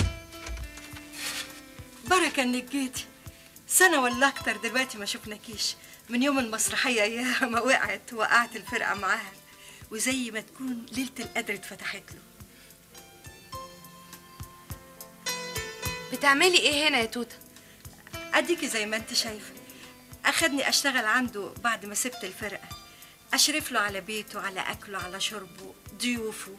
بركه انك جيتي سنه ولا اكتر دلوقتي ما شفناكيش من يوم المسرحيه يا ما وقعت وقعت الفرقه معاها وزي ما تكون ليله القدر اتفتحت له بتعملي ايه هنا يا توتة؟ اديكي زي ما انت شايفه اخدني اشتغل عنده بعد ما سبت الفرقه اشرف له على بيته على اكله على شربه ضيوفه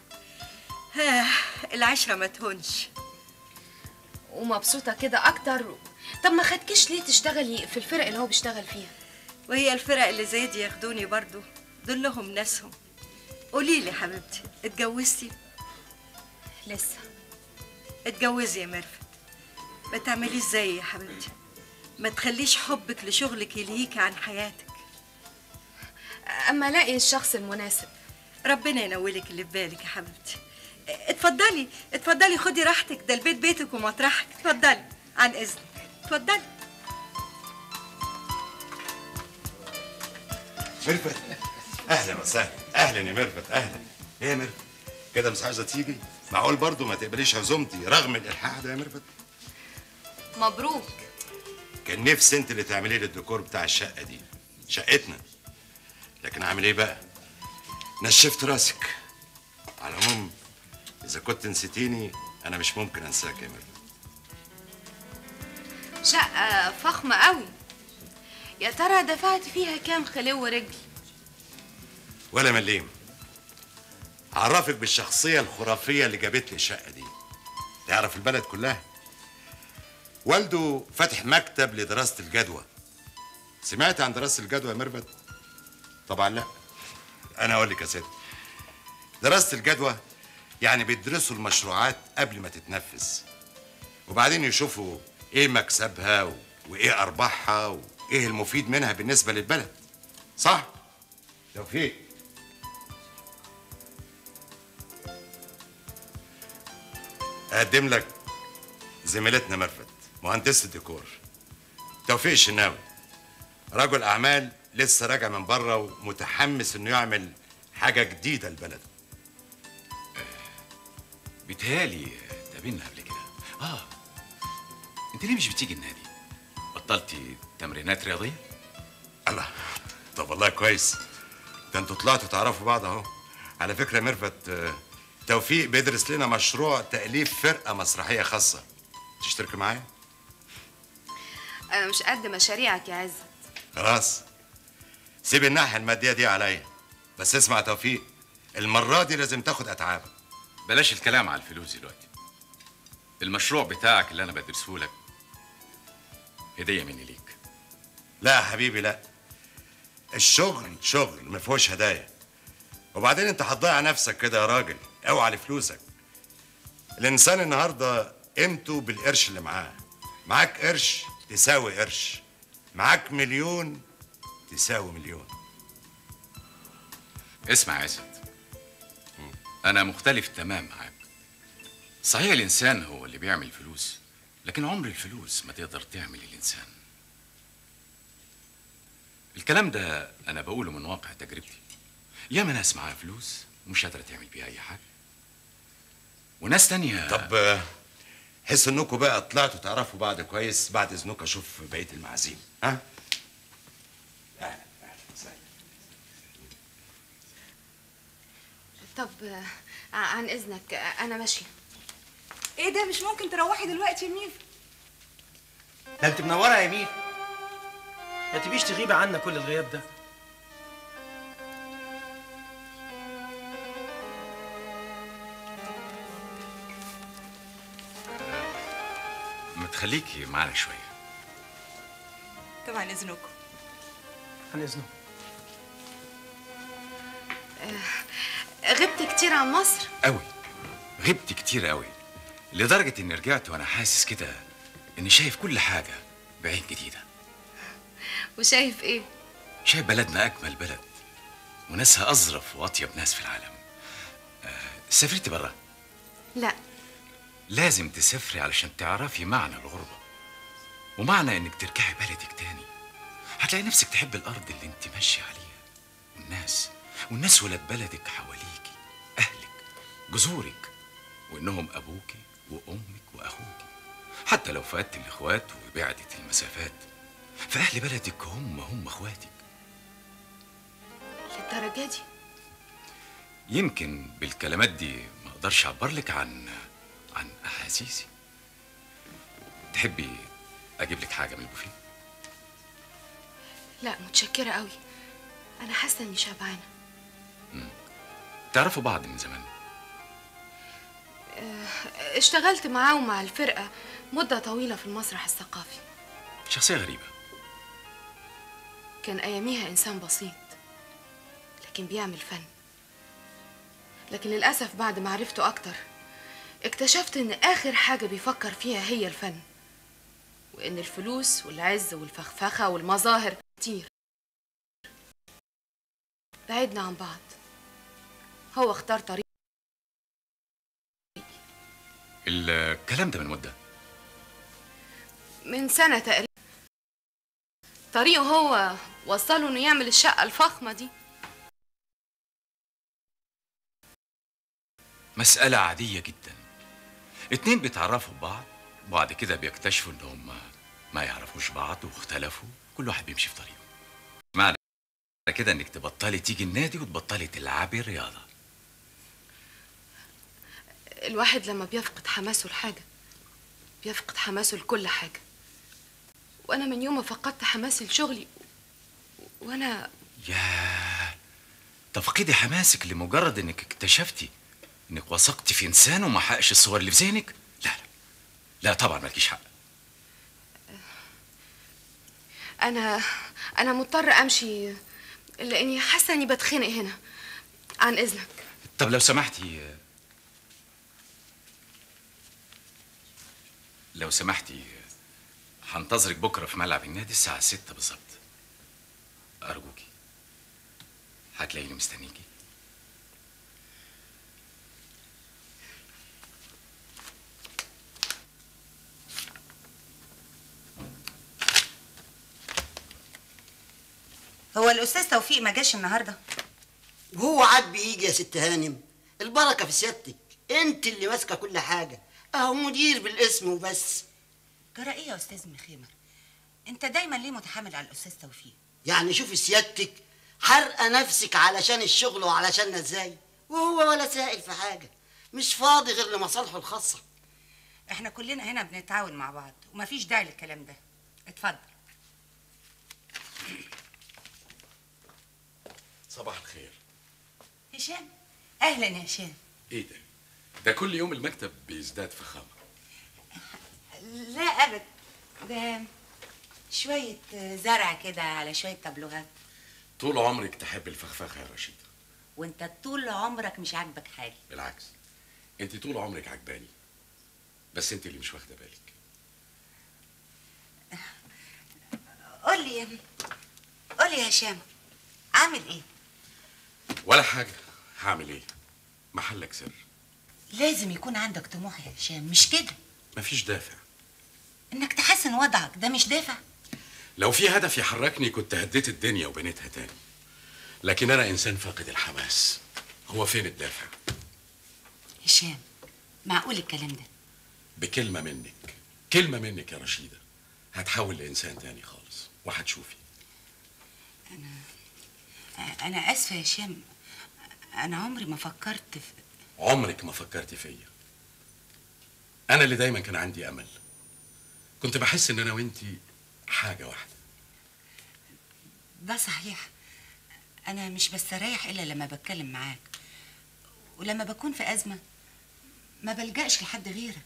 آه العشره ما تهونش ومبسوطة كده أكتر طب ما خدكش ليه تشتغلي في الفرق اللي هو بيشتغل فيها وهي الفرق اللي زي دي ياخدوني برضو دول لهم ناسهم قولي لي حبيبتي اتجوزتي لسه اتجوزي يا ميرفت ما تعمليش زيي يا حبيبتي ما تخليش حبك لشغلك يلهيكي عن حياتك اما الاقي الشخص المناسب ربنا ينولك اللي في بالك يا حبيبتي اتفضلي اتفضلي خدي راحتك ده البيت بيتك ومطرحك اتفضلي عن اذنك اتفضلي ميرفت اهلا وسهلا اهلا يا ميرفت اهلا ايه يا ميرفت كده مش عايزه تيجي معقول برضو ما تقبليش عزومتي رغم الالحاح ده يا ميرفت مبروك كان نفسي انت اللي تعملي لي الديكور بتاع الشقه دي شقتنا لكن اعمل ايه بقى نشفت راسك على العموم اذا كنت نسيتيني انا مش ممكن انساك يا ميرفت شقة فخمة قوي يا ترى دفعت فيها كام خلو رجل ولا مليم عرفك بالشخصية الخرافية اللي جابت لي الشقة دي تعرف البلد كلها والده فاتح مكتب لدراسة الجدوى سمعت عن دراسة الجدوى يا ميرفت؟ طبعا لا أنا أقول لك يا ست دراسة الجدوى يعني بيدرسوا المشروعات قبل ما تتنفذ وبعدين يشوفوا إيه مكسبها و- وإيه أرباحها وإيه المفيد منها بالنسبة للبلد صح؟ توفيق أقدم لك زميلتنا مرفت مهندسة الديكور توفيق الشناوي رجل أعمال لسه راجع من بره ومتحمس إنه يعمل حاجة جديدة لبلده بيتهيألي تقابلنا قبل كده اه انت ليه مش بتيجي النادي بطلتي تمرينات رياضيه الله طب والله كويس ده انتوا طلعتوا تعرفوا بعض اهو على فكرة يا ميرفت آه، توفيق بيدرس لنا مشروع تأليف فرقة مسرحية خاصة تشترك معايا؟ انا مش قد مشاريعك يا عزت خلاص سيب الناحية المادية دي عليا بس اسمع يا توفيق المرة دي لازم تاخد أتعابك بلاش الكلام على الفلوس دلوقتي المشروع بتاعك اللي انا بدرسه لك هديه مني ليك لا يا حبيبي لا الشغل شغل ما فيهوش هدايا وبعدين انت هتضيع نفسك كده يا راجل اوعى لفلوسك الانسان النهارده قيمته بالقرش اللي معاه معاك قرش تساوي قرش معاك مليون تساوي مليون اسمع يا عزت انا مختلف تمام معاك صحيح الانسان هو اللي بيعمل فلوس لكن عمر الفلوس ما تقدر تعمل الانسان الكلام ده انا بقوله من واقع تجربتي ياما ناس معاها فلوس ومش قادره تعمل بيها اي حاجه وناس تانية طب آه، حس انكم بقى طلعتوا تعرفوا بعض كويس بعد اذنكم اشوف بقيه المعازيم ها طب آه، عن اذنك آه، انا ماشيه ايه ده مش ممكن تروحي دلوقتي يا ميف ده انت منوره يا ميل ما تبيش تغيبي عنا كل الغياب ده ما تخليكي معانا شويه طبعا اذنكم عن اذنه غبت كتير عن مصر قوي غبت كتير قوي لدرجه اني رجعت وانا حاسس كده اني شايف كل حاجه بعين جديده وشايف ايه شايف بلدنا اجمل بلد وناسها اظرف واطيب ناس في العالم آه، سافرت بره لا لازم تسافري علشان تعرفي معنى الغربة ومعنى انك ترجعي بلدك تاني هتلاقي نفسك تحب الارض اللي انت ماشية عليها والناس والناس ولاد بلدك حواليكي اهلك جذورك وانهم ابوكي وامك واخوك حتى لو فقدت الاخوات وبعدت المسافات فاهل بلدك هم هم اخواتك للدرجه دي يمكن بالكلمات دي ما اقدرش اعبر لك عن عن احاسيسي تحبي اجيب لك حاجه من البوفيه لا متشكره قوي انا حاسه اني شبعانه تعرفوا بعض من زمان آه، اشتغلت معاه ومع الفرقه مده طويله في المسرح الثقافي شخصيه غريبه كان أياميها إنسان بسيط لكن بيعمل فن لكن للأسف بعد ما عرفته أكتر اكتشفت إن آخر حاجة بيفكر فيها هي الفن وإن الفلوس والعز والفخفخة والمظاهر كتير بعدنا عن بعض هو اختار طريق الكلام ده من مده من سنة تقريبا طريقه هو وصله إنه يعمل الشقة الفخمة دي مسألة عادية جدا اتنين بيتعرفوا ببعض وبعد كده بيكتشفوا انهم ما يعرفوش بعض واختلفوا كل واحد بيمشي في طريقه معنى كده انك تبطلي تيجي النادي وتبطلي تلعبي رياضة الواحد لما بيفقد حماسه لحاجة بيفقد حماسه لكل حاجة وأنا من يوم ما فقدت حماسي لشغلي وأنا ياه تفقدي حماسك لمجرد انك اكتشفتي انك وثقتي في انسان وما حقش الصور اللي في ذهنك لا لا لا طبعا مالكيش حق أنا أنا مضطر أمشي لأني حاسة إني بتخنق هنا عن إذنك طب لو سمحتي لو سمحتي هنتظرك بكره في ملعب النادي الساعة ستة بالظبط أرجوكي هتلاقيني مستنيكي هو الاستاذ توفيق ما جاش النهارده وهو عاد بيجي يا ست هانم البركه في سيادتك انت اللي ماسكه كل حاجه اهو مدير بالاسم وبس جرى ايه يا استاذ مخيمر انت دايما ليه متحامل على الاستاذ توفيق يعني شوفي سيادتك حرقه نفسك علشان الشغل وعلشاننا ازاي وهو ولا سائل في حاجه مش فاضي غير لمصالحه الخاصه احنا كلنا هنا بنتعاون مع بعض ومفيش داعي للكلام ده اتفضل صباح الخير هشام اهلا يا هشام ايه ده ده كل يوم المكتب بيزداد فخامه لا ابدا ده شويه زرع كده على شويه تابلوهات طول عمرك تحب الفخفخه يا رشيد وانت طول عمرك مش عاجبك حاجه بالعكس انت طول عمرك عجباني بس انت اللي مش واخده بالك قول لي قول لي يا هشام عامل ايه ولا حاجه هعمل ايه محلك سر لازم يكون عندك طموح يا هشام مش كده مفيش دافع انك تحسن وضعك ده مش دافع لو في هدف يحركني كنت هديت الدنيا وبنيتها تاني لكن انا انسان فاقد الحماس هو فين الدافع هشام معقول الكلام ده بكلمه منك كلمه منك يا رشيده هتحول لانسان تاني خالص وهتشوفي انا اسفه يا هشام انا عمري ما فكرت في عمرك ما فكرتي فيا انا اللي دايما كان عندي امل كنت بحس ان انا وانتي حاجه واحده ده صحيح انا مش بستريح الا لما بتكلم معاك ولما بكون في ازمه ما بلجاش لحد غيرك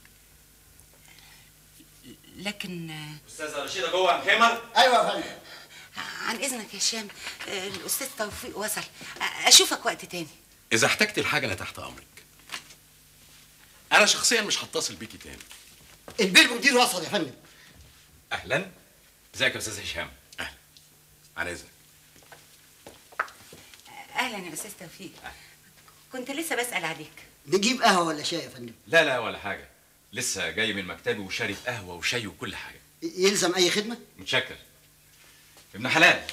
لكن استاذه رشيده جوه يا مخيمر ايوه يا فندم عن اذنك يا هشام الاستاذ توفيق وصل اشوفك وقت تاني اذا احتجتي لحاجه انا تحت امرك انا شخصيا مش هتصل بيكي تاني البير مدير وصل يا فندم اهلا ازيك يا استاذ هشام على اذنك اهلا يا استاذ توفيق كنت لسه بسال عليك نجيب قهوه ولا شاي يا فندم لا لا ولا حاجه لسه جاي من مكتبي وشارب قهوه وشاي وكل حاجه يلزم اي خدمه متشكر ابن حلال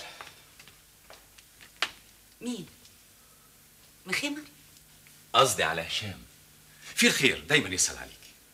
مين مخيمر قصدي على هشام في الخير دايما يسال عليك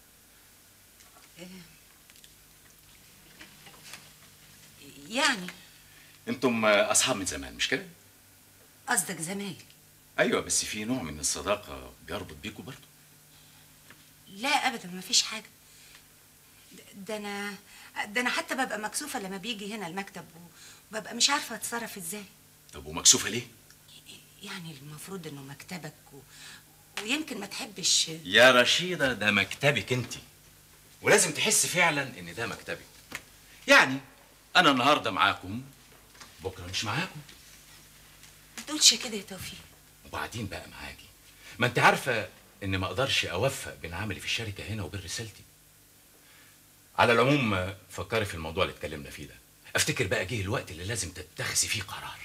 يعني انتم اصحاب من زمان مش كده قصدك زمايل ايوه بس في نوع من الصداقه بيربط بيكوا برضه لا ابدا ما فيش حاجه ده انا ده انا حتى ببقى مكسوفه لما بيجي هنا المكتب وببقى مش عارفه اتصرف ازاي طب ومكسوفه ليه يعني المفروض انه مكتبك و... ويمكن ما تحبش يا رشيده ده مكتبك انت ولازم تحس فعلا ان ده مكتبك يعني انا النهارده معاكم بكره مش معاكم ما تقولش كده يا توفيق وبعدين بقى معاكي ما انت عارفه ان ما اقدرش اوفق بين عملي في الشركه هنا وبين رسالتي على العموم فكري في الموضوع اللي اتكلمنا فيه ده افتكر بقى جه الوقت اللي لازم تتخذي فيه قرار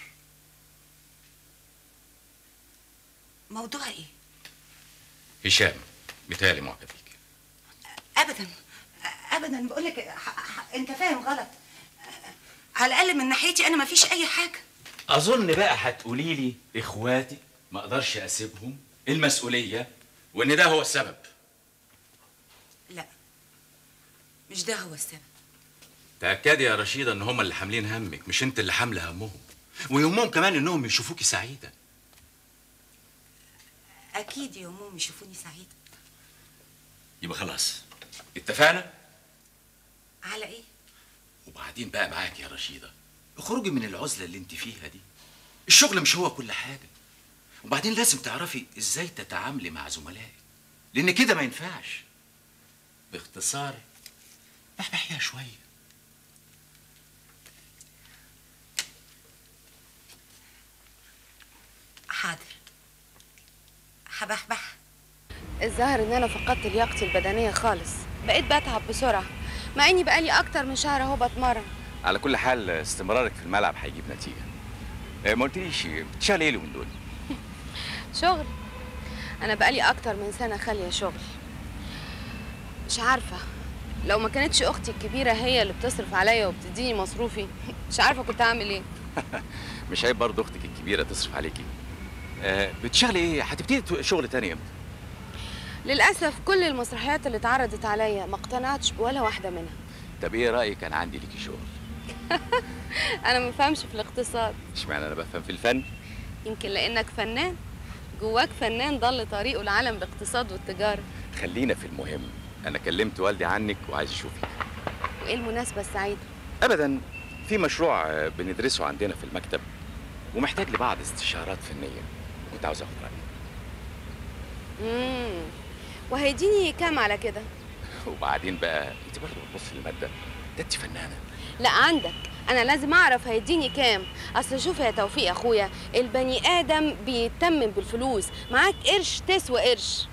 موضوع ايه هشام متهيألي معجب بيك ابدا ابدا بقول لك انت فاهم غلط على الاقل من ناحيتي انا ما فيش اي حاجه اظن بقى هتقولي لي اخواتي ما اقدرش اسيبهم المسؤوليه وان ده هو السبب لا مش ده هو السبب تاكدي يا رشيده ان هم اللي حاملين همك مش انت اللي حامله همهم ويهمهم كمان انهم يشوفوكي سعيده اكيد يومهم يشوفوني سعيده يبقى خلاص اتفقنا على ايه وبعدين بقى معاك يا رشيده اخرجي من العزله اللي انت فيها دي الشغل مش هو كل حاجه وبعدين لازم تعرفي ازاي تتعاملي مع زملائك لان كده ما ينفعش باختصار بحبحيها شويه حاضر هبحبح الظاهر ان انا فقدت لياقتي البدنيه خالص بقيت بتعب بسرعه مع اني بقالي اكتر من شهر اهو بتمرن على كل حال استمرارك في الملعب هيجيب نتيجه آه، ما قلتليش بتشتغلي ايه اليومين دول شغل انا بقالي اكتر من سنه خاليه شغل مش عارفه لو ما كانتش اختي الكبيره هي اللي بتصرف عليا وبتديني مصروفي مش عارفه كنت اعمل ايه مش عيب برضه اختك الكبيره تصرف عليكي آه، بتشتغلي ايه هتبتدي شغل تاني امتى للاسف كل المسرحيات اللي اتعرضت عليا ما اقتنعتش بولا واحده منها طب ايه رايك انا عندي ليكي شغل انا ما بفهمش في الاقتصاد اشمعنى انا بفهم في الفن يمكن لانك فنان جواك فنان ضل طريقه لعالم الاقتصاد والتجاره خلينا في المهم انا كلمت والدي عنك وعايز اشوفك وايه المناسبه السعيده ابدا في مشروع آه، بندرسه عندنا في المكتب ومحتاج لبعض استشارات فنيه كنت عاوز اخد رايك امم وهيديني كام على كده وبعدين بقى انت برضه بتبصي للماده ده انت فنانه لا عندك انا لازم اعرف هيديني كام اصل شوف يا توفيق يا اخويا البني ادم بيتمم بالفلوس معاك قرش تسوى قرش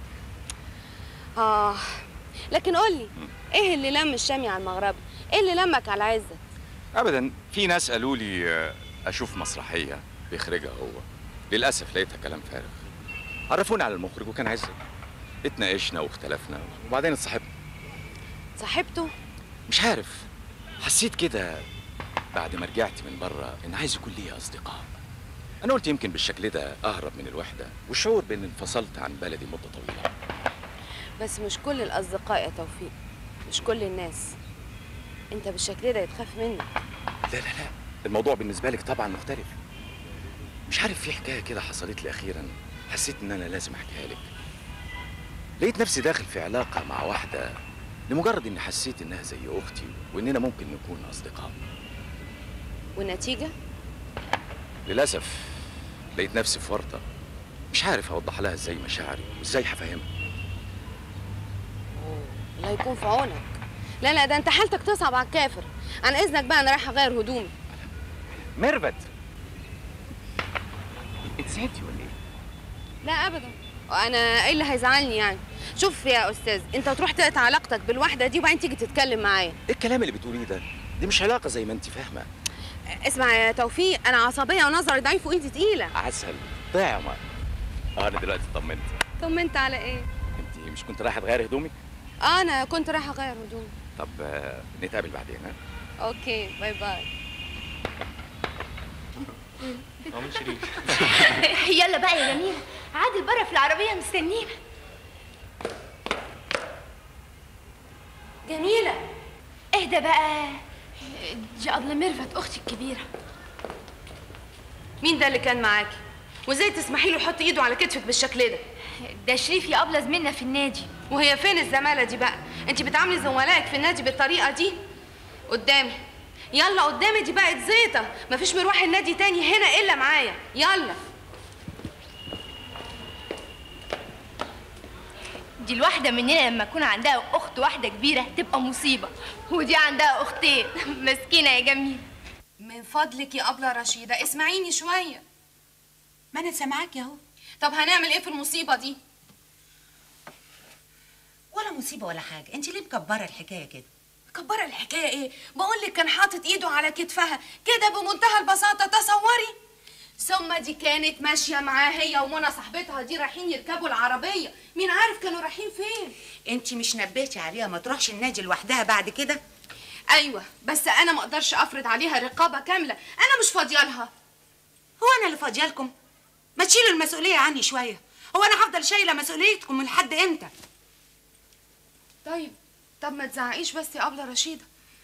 اه لكن قولي ايه اللي لم الشامي على المغربي ايه اللي لمك على عزت ابدا في ناس قالوا لي آه، اشوف مسرحيه بيخرجها هو للاسف لقيتها كلام فارغ عرفوني على المخرج وكان عايز اتناقشنا واختلفنا وبعدين اتصاحبنا صاحبته مش عارف حسيت كده بعد ما رجعت من بره ان عايز يكون لي اصدقاء انا قلت يمكن بالشكل ده اهرب من الوحده والشعور بان انفصلت عن بلدي مده طويله بس مش كل الاصدقاء يا توفيق مش كل الناس انت بالشكل ده يتخاف منك لا لا لا الموضوع بالنسبه لك طبعا مختلف مش عارف في حكايه كده حصلت لي اخيرا حسيت ان انا لازم احكيها لك لقيت نفسي داخل في علاقه مع واحده لمجرد اني حسيت انها زي اختي واننا ممكن نكون اصدقاء والنتيجه للاسف لقيت نفسي في ورطه مش عارف اوضح لها ازاي مشاعري وازاي هفهمها الله يكون في عونك لا لا ده انت حالتك تصعب على الكافر عن اذنك بقى انا رايحه اغير هدومي ميرفت انت زعلتي ولا ايه؟ لا ابدا انا ايه اللي هيزعلني يعني شوف يا استاذ انت تروح تقطع علاقتك بالواحده دي وبعدين تيجي تتكلم معايا ايه الكلام اللي بتقوليه ده؟ دي مش علاقه زي ما انت فاهمه اسمع يا توفيق انا عصبيه ونظري ضعيف وايدي تقيله عسل ضيع ما اه انا دلوقتي اطمنت طمنت على ايه انت مش كنت رايحه تغيري هدومك؟ اه انا كنت رايحه اغير هدومي طب آه، نتقابل بعدين ها؟ اوكي باي باي ام شريف يلا بقى يا جميلة عادل بره في العربية مستنينا جميلة اهدى بقى دي قبل ميرفت اختي الكبيرة مين ده اللي كان معاكي وازاي تسمحي له يحط ايده على كتفك بالشكل ده ده شريف يا ابله زميلنا في النادي وهي فين الزماله دي بقى انت بتعاملي زملائك في النادي بالطريقه دي قدامي يلا قدامي دي بقت زيطه مفيش مروح النادي تاني هنا الا معايا يلا دي الواحدة مننا لما يكون عندها أخت واحدة كبيرة تبقى مصيبة ودي عندها أختين مسكينة يا جميل من فضلك يا أبلة رشيدة اسمعيني شوية ما أنا سامعاكي أهو طب هنعمل إيه في المصيبة دي؟ ولا مصيبة ولا حاجة أنت ليه مكبرة الحكاية كده مكبرة الحكاية إيه؟ بقول لك كان حاطط إيده على كتفها كده بمنتهى البساطة تصوري ثم دي كانت ماشية معاه هي ومنى صاحبتها دي رايحين يركبوا العربية مين عارف كانوا رايحين فين؟ أنت مش نبهتي عليها ما تروحش النادي لوحدها بعد كده ايوه بس انا ما اقدرش افرض عليها رقابه كامله انا مش فاضيه لها هو أنا اللي فاضية لكم ما تشيلوا المسؤولية عني شوية هو أنا هفضل شايلة مسؤوليتكم من لحد إمتى طيب طب ما تزعقيش بس يا ابله رشيده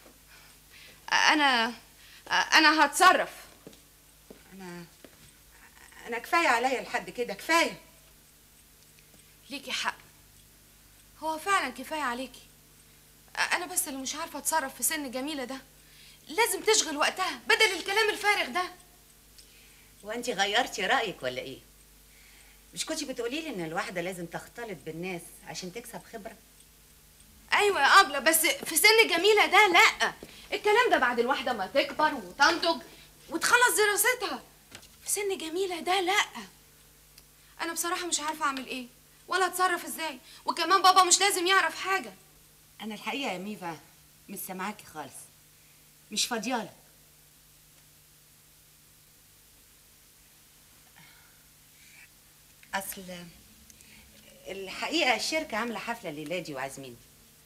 انا انا هتصرف أنا أنا كفاية عليا لحد كده كفاية ليكي حق هو فعلا كفايه عليكي انا بس اللي مش عارفه اتصرف في سن جميله ده لازم تشغل وقتها بدل الكلام الفارغ ده وأنت غيرتي رأيك ولا إيه؟ مش كنتي بتقولي لي إن الواحدة لازم تختلط بالناس عشان تكسب خبرة؟ ايوه يا ابله بس في سن جميله ده لا الكلام ده بعد الواحده ما تكبر وتنضج وتخلص دراستها في سن جميله ده لا انا بصراحه مش عارفه اعمل ايه ولا اتصرف ازاي وكمان بابا مش لازم يعرف حاجه أنا الحقيقة يا ميفا مش سامعاكي خالص مش فاضيالك أصل الحقيقة الشركة عاملة حفلة الليلة دي وعازمين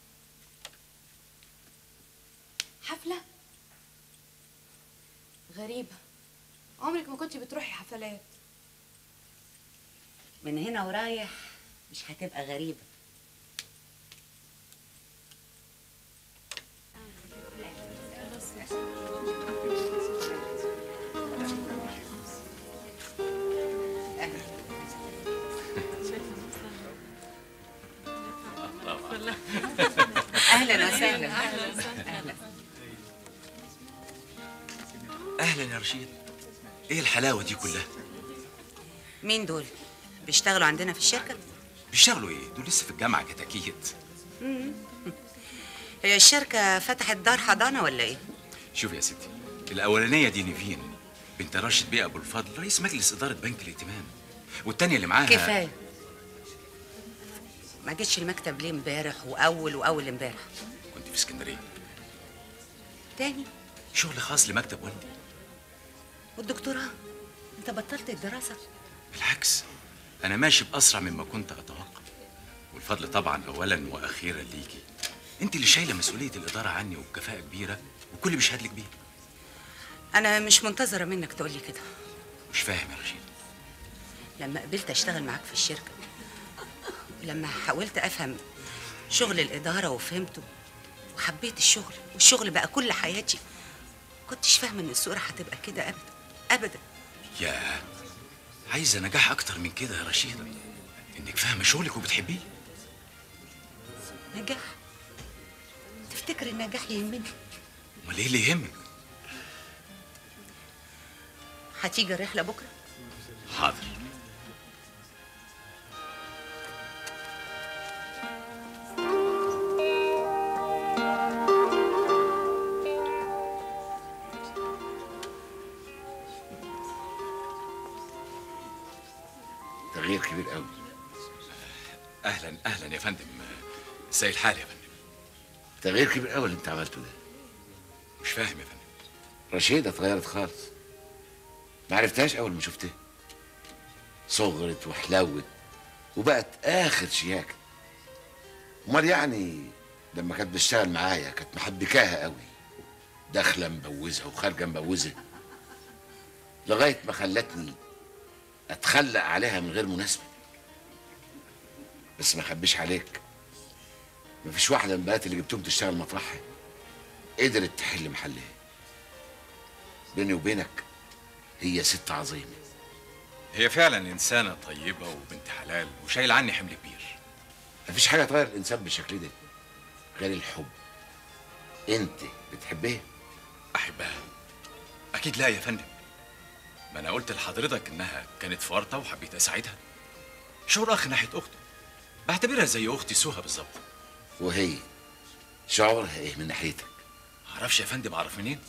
حفله غريبه عمرك ما كنتي بتروحي حفلات من هنا ورايح مش هتبقى غريبة أهلا وسهلا أهلا اهلا يا رشيد ايه الحلاوه دي كلها مين دول؟ بيشتغلوا عندنا في الشركة؟ بيشتغلوا ايه دول لسه في الجامعه كتاكيت مم. هي الشركة فتحت دار حضانة ولا إيه؟ شوف يا ستي الاولانيه دي نيفين بنت راشد بيه ابو الفضل رئيس مجلس اداره بنك الائتمان والتانيه اللي معاها كفاية ما جيتش المكتب ليه امبارح وأول وأول امبارح كنت في اسكندريه تاني شغل خاص لمكتب والدي والدكتوراه أنت بطلت الدراسة بالعكس انا ماشي باسرع مما كنت اتوقع والفضل طبعا اولا واخيرا ليكي انت اللي شايله مسؤوليه الاداره عني وبكفاءه كبيره والكل بيشهد لك بيها أنا مش منتظرة منك تقولي كده مش فاهم يا رشيد لما قبلت أشتغل معاك في الشركة لما حاولت أفهم شغل الإدارة وفهمته وحبيت الشغل والشغل بقى كل حياتي كنتش فاهمة إن الصورة هتبقى كده أبدا أبدا يا عايزه نجاح اكتر من كده يا رشيده انك فاهمه شغلك وبتحبيه نجاح تفتكر النجاح يهمني امال ايه اللي يهمك هتيجي الرحلة بكرة حاضر تغيير كبير قوي اهلا اهلا يا فندم زي الحال يا فندم تغيير كبير قوي اللي انت عملته ده مش فاهم يا فندم رشيدة اتغيرت خالص ما عرفتهاش اول ما شفتها صغرت وحلوت وبقت اخر شياكه امال يعني لما كانت بتشتغل معايا كانت محبكاها قوي داخله مبوزه وخارجه مبوزه لغايه ما خلتني اتخلق عليها من غير مناسبه بس ما اخبيش عليك مفيش واحده من البنات اللي جبتهم تشتغل مطرحها قدرت تحل محلها بيني وبينك هي ست عظيمه هي فعلا انسانه طيبه وبنت حلال وشايل عني حمل كبير مفيش حاجه تغير الانسان بالشكل ده غير الحب انت بتحبها احبها اكيد لا يا فندم ما انا قلت لحضرتك انها كانت في ورطه وحبيت اساعدها شعور اخ ناحيه اخته بعتبرها زي اختي سهى بالظبط وهي شعورها ايه من ناحيتك معرفش يا فندم اعرف منين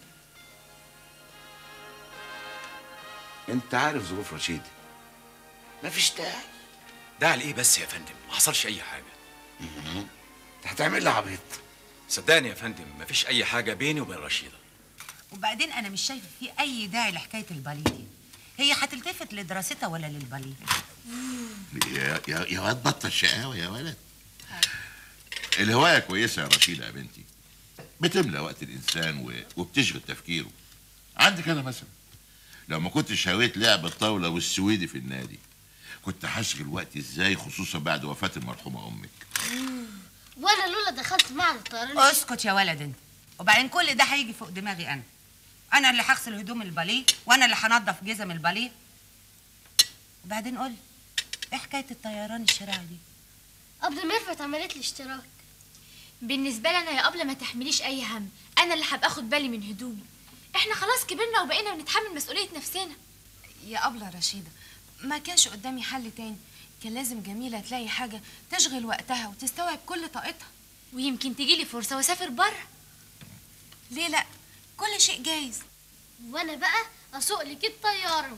انت عارف ظروف رشيد مفيش داعي ده على ايه بس يا فندم ما حصلش اي حاجه انت هتعمل لي عبيط صدقني يا فندم مفيش اي حاجه بيني وبين رشيده وبعدين انا مش شايفه في اي داعي لحكايه الباليه دي هي هتلتفت لدراستها ولا للباليه يا يا يا واد بطل شقاوة يا ولد الهواية كويسة يا رشيدة يا بنتي بتملى وقت الإنسان و... وبتشغل تفكيره عندك أنا مثلا لو ما كنتش هويت لعب الطاولة والسويدي في النادي كنت هشغل وقتي ازاي خصوصا بعد وفاة المرحومة أمك وانا لولا دخلت معهد الطيران اسكت يا ولد انت وبعدين كل ده هيجي فوق دماغي انا انا اللي هغسل هدوم الباليه وانا اللي هنضف جزم الباليه وبعدين قول ايه حكايه الطيران الشراعي دي قبل ميرفت عملت لي اشتراك بالنسبه لي انا يا قبل ما تحمليش اي هم انا اللي هبقى اخد بالي من هدومي احنا خلاص كبرنا وبقينا بنتحمل مسؤوليه نفسنا يا أبلة رشيدة ما كانش قدامي حل تاني كان لازم جميلة تلاقي حاجة تشغل وقتها وتستوعب كل طاقتها ويمكن تجيلي فرصة واسافر بره ليه لا كل شيء جايز وانا بقى اسوق لك الطياره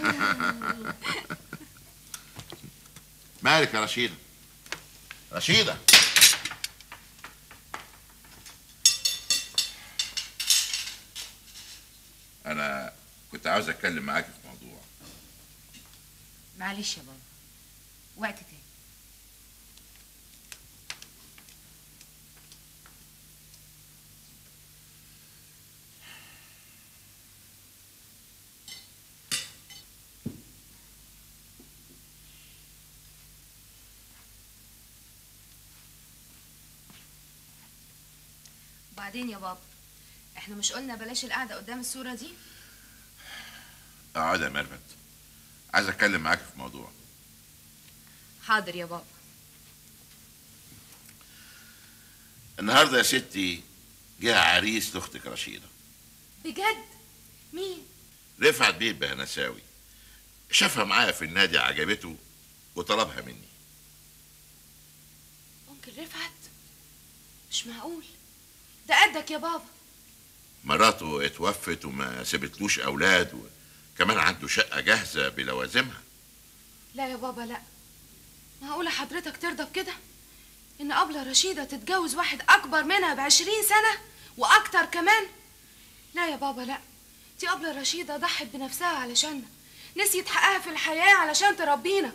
مالك يا رشيدة رشيدة أنا كنت عاوز أتكلم معاك في موضوع معلش يا بابا وقت تاني بعدين يا بابا احنا مش قلنا بلاش القعدة قدام الصورة دي اقعد يا ميرفت عايز أتكلم معاك في موضوع حاضر يا بابا النهاردة يا ستي جه عريس لأختك رشيدة بجد مين رفعت بيه بهنساوي شافها معايا في النادي عجبته وطلبها مني ممكن رفعت مش معقول ده قدك يا بابا مراته اتوفت وما سابتلوش أولاد وكمان عنده شقة جاهزة بلوازمها لا يا بابا لا معقولة حضرتك ترضى بكده إن أبلة رشيدة تتجوز واحد أكبر منها بعشرين سنة وأكتر كمان لا يا بابا لا دي أبلة رشيدة ضحت بنفسها علشاننا نسيت حقها في الحياة علشان تربينا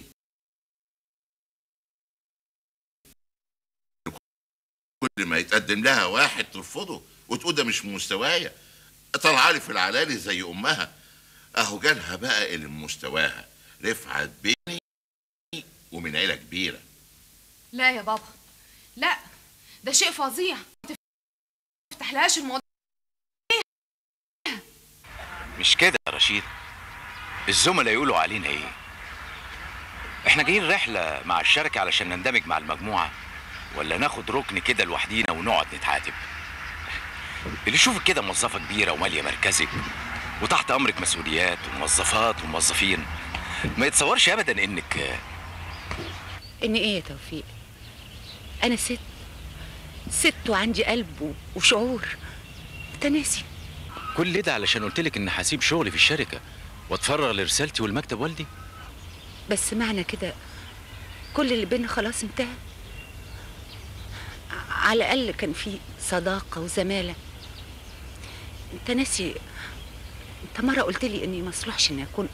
كل ما يتقدم لها واحد ترفضه وتقول ده مش من مستوايا طالعه لي في العلالي زي امها اهو جالها بقى اللي من مستواها رفعت بيني ومن عيله كبيره لا يا بابا لا ده شيء فظيع ما تفتحلهاش الموضوع مش كده يا رشيد الزملاء يقولوا علينا ايه احنا جايين رحلة مع الشركة علشان نندمج مع المجموعة ولا ناخد ركن كده لوحدينا ونقعد نتعاتب اللي يشوفك كده موظفة كبيرة ومالية مركزك وتحت أمرك مسؤوليات وموظفات وموظفين ما يتصورش أبدا إنك إن إيه يا توفيق؟ أنا ست ست وعندي قلب و- وشعور أنت ناسي كل ده علشان قلت لك إن هسيب شغلي في الشركة واتفرغ لرسالتي والمكتب والدي بس معنى كده كل اللي بينا خلاص انتهى ع- على الأقل كان في صداقة وزمالة أنت ناسي أنت مرة قلت لي إني ما أصلحش إني أكون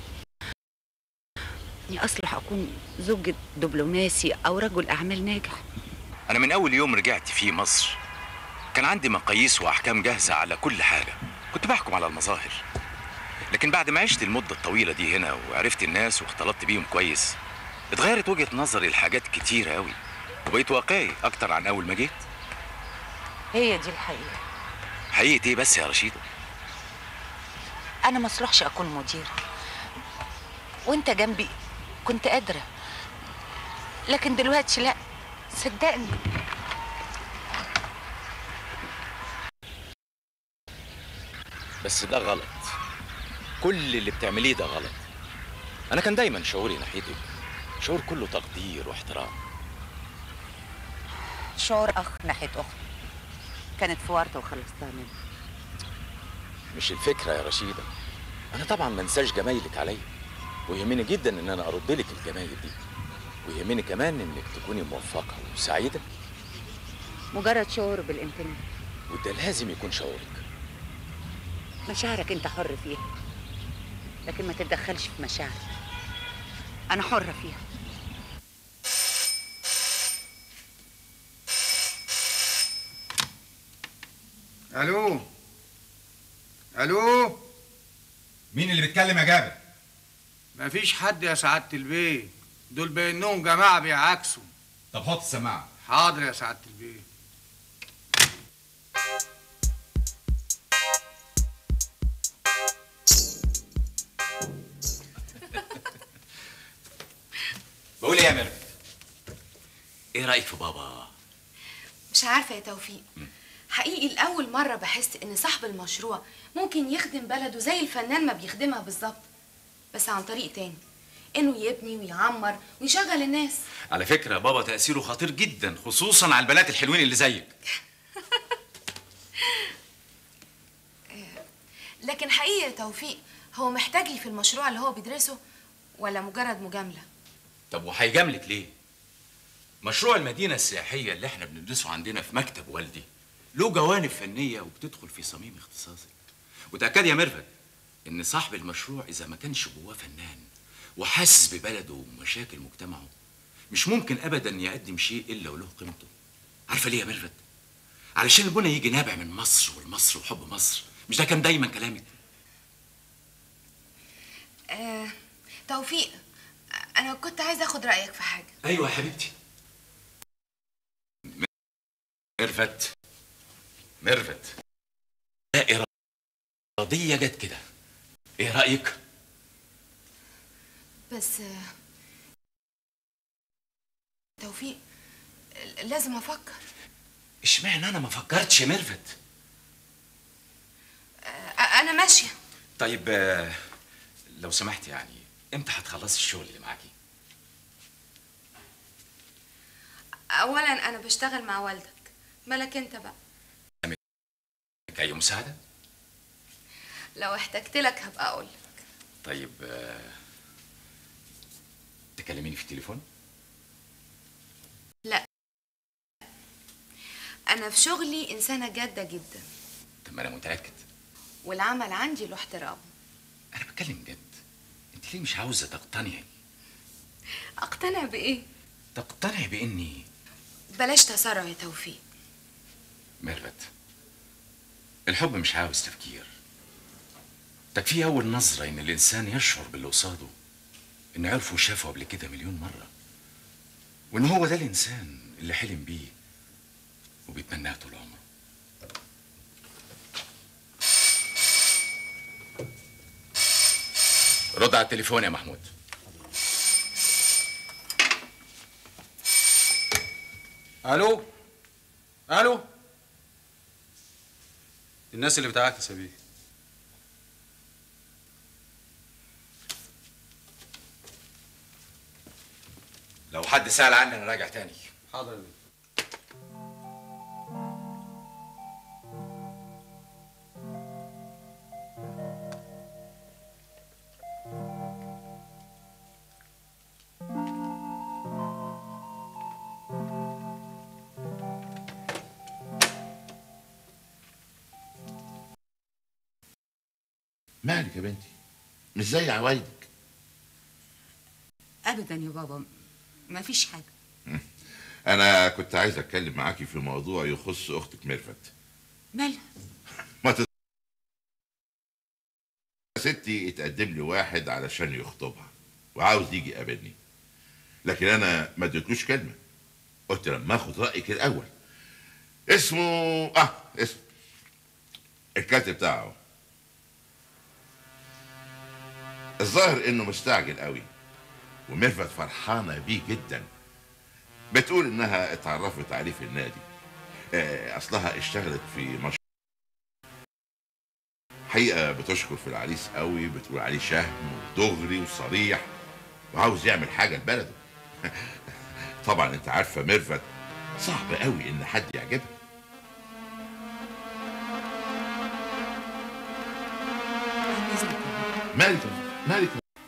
إني أصلح أكون زوج دبلوماسي أو رجل أعمال ناجح أنا من أول يوم رجعت فيه مصر كان عندي مقاييس وأحكام جاهزة على كل حاجة كنت بحكم على المظاهر لكن بعد ما عشت المدة الطويلة دي هنا وعرفت الناس واختلطت بيهم كويس اتغيرت وجهة نظري لحاجات كتيرة أوي وبقيت واقعي أكتر عن أول ما جيت هي دي الحقيقة حقيقة إيه بس يا رشيدة أنا ما أصلحش أكون مدير وأنت جنبي كنت قادرة لكن دلوقتي لا صدقني بس ده غلط كل اللي بتعمليه ده غلط أنا كان دايما شعوري ناحيتك شعور كله تقدير واحترام شعور اخ ناحيه اخت كانت في ورطه وخلصتها منها مش الفكرة يا رشيدة أنا طبعا ما انساش جمايلك عليا ويهمني جدا إن أنا أرد لك الجمايل دي ويهمني كمان إنك تكوني موفقة وسعيدة مجرد شعور بالامتنان وده لازم يكون شعورك مشاعرك انت حر فيها لكن ما تتدخلش في مشاعري انا حره فيها الو الو مين اللي بيتكلم يا جابر مفيش حد يا سعاده البيه دول بانهم جماعه بيعاكسوا طب حط السماعه حاضر يا سعاده البيه بقول ايه يا ميرفت ايه رايك في بابا مش عارفة يا توفيق حقيقي لأول مرة بحس إن صاحب المشروع ممكن يخدم بلده زي الفنان ما بيخدمها بالظبط بس عن طريق تاني إنه يبني ويعمر ويشغل الناس على فكره بابا تاثيره خطير جدا خصوصا على البنات الحلوين اللي زيك لكن حقيقي يا توفيق هو محتاج لي في المشروع اللي هو بيدرسه ولا مجرد مجاملة طب وهيجاملك ليه مشروع المدينه السياحيه اللي احنا بندرسه عندنا في مكتب والدي له جوانب فنيه وبتدخل في صميم اختصاصي وتاكد يا ميرفت ان صاحب المشروع اذا ما كانش جواه فنان وحاسس ببلده ومشاكل مجتمعه مش ممكن ابدا يقدم شيء الا وله قيمته عارفه ليه يا ميرفت علشان البنى يجي نابع من مصر والمصر وحب مصر مش ده كان دايما كلامك آه توفيق أنا كنت عايزة أخد رأيك في حاجة ايوه يا حبيبتي ميرفت ميرفت لا إرادية جت كده ايه رأيك؟ بس آه، توفيق لازم أفكر اشمعنى انا ما فكرتش يا ميرفت آه، أنا ماشية طيب آه، لو سمحت يعني امتى هتخلصي الشغل اللي معاكي أولا أنا بشتغل مع والدك مالك أنت بقى اي مساعدة لو احتجت لك هبقى أقول طيب آه، تكلميني في التليفون لا أنا في شغلي إنسانة جادة جدا طب ما انا متأكد والعمل عندي له احترام انا بتكلم جد انت ليه مش عاوزة تقتنعي أقتنع بإيه؟ تقتنعي باني بلاش تسرع يا توفيق ميرفت الحب مش عاوز تفكير تكفيه أول نظرة إن الإنسان يشعر باللي قصاده إنه عرفه وشافه قبل كده مليون مرة وإن هو ده الإنسان اللي حلم بيه وبيتمناه طول عمره رد على التليفون يا محمود الو الو الناس اللي بتاعك يا بيه لو حد سأل عني أنا راجع تاني حاضر يا بيه مالك يا بنتي مش زي عوايدك ابدا يا بابا ما فيش حاجه انا كنت عايز اتكلم معاكي في موضوع يخص اختك ميرفت مالها ما تت... ستي اتقدم لي واحد علشان يخطبها وعاوز يجي يقابلني لكن انا ما اديتلوش كلمه قلت لما اخد رايك الاول اسمه اه اسم الكارت بتاعه الظاهر انه مستعجل قوي وميرفت فرحانه بيه جدا بتقول انها اتعرفت عليه في النادي آه، اصلها اشتغلت في مشروع حقيقه بتشكر في العريس قوي بتقول عليه شهم ودغري وصريح وعاوز يعمل حاجه لبلده طبعا انت عارفه ميرفت صعب قوي ان حد يعجبها مالك مالك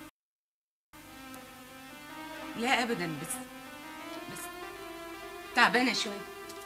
لا ابدا بس بس تعبانه شويه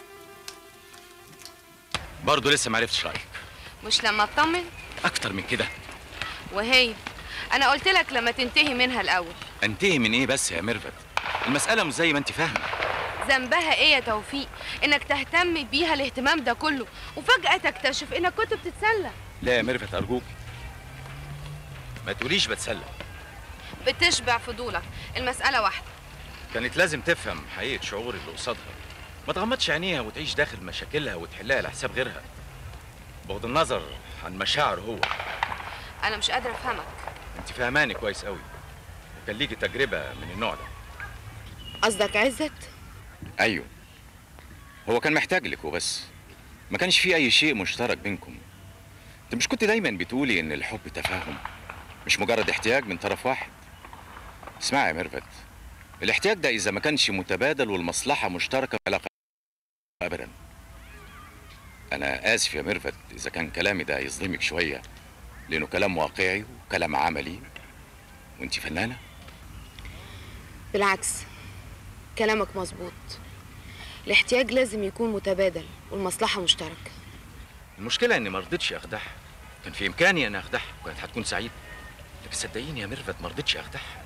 برضه لسه ما عرفتش رايك مش لما اطمن اكتر من كده وهي انا قلت لك لما تنتهي منها الاول انتهي من ايه بس يا ميرفت المساله مش زي ما انت فاهمه ذنبها ايه يا توفيق انك تهتم بيها الاهتمام ده كله وفجاه تكتشف انك كنت بتتسلى لا يا ميرفت ارجوك ما تقوليش بتسلى بتشبع فضولك المساله واحده كانت لازم تفهم حقيقه شعور اللي قصادها ما تغمضش عينيها وتعيش داخل مشاكلها وتحلها لحساب غيرها بغض النظر عن مشاعر هو انا مش قادره افهمك انت فاهماني كويس قوي وكان ليكي تجربه من النوع ده قصدك عزت ايوه هو كان محتاج لك وبس ما كانش في اي شيء مشترك بينكم انت مش كنت دايما بتقولي ان الحب تفاهم مش مجرد احتياج من طرف واحد اسمعي يا ميرفت الاحتياج ده اذا ما كانش متبادل والمصلحه مشتركه فلا ابدا انا اسف يا ميرفت اذا كان كلامي ده يصدمك شويه لانه كلام واقعي وكلام عملي وانت فنانه بالعكس كلامك مظبوط الاحتياج لازم يكون متبادل والمصلحه مشتركه المشكله اني ما رضيتش اخدعها كان في امكاني ان اخدعها وكانت هتكون سعيده لكن صدقيني يا ميرفت ما رضيتش اخدعها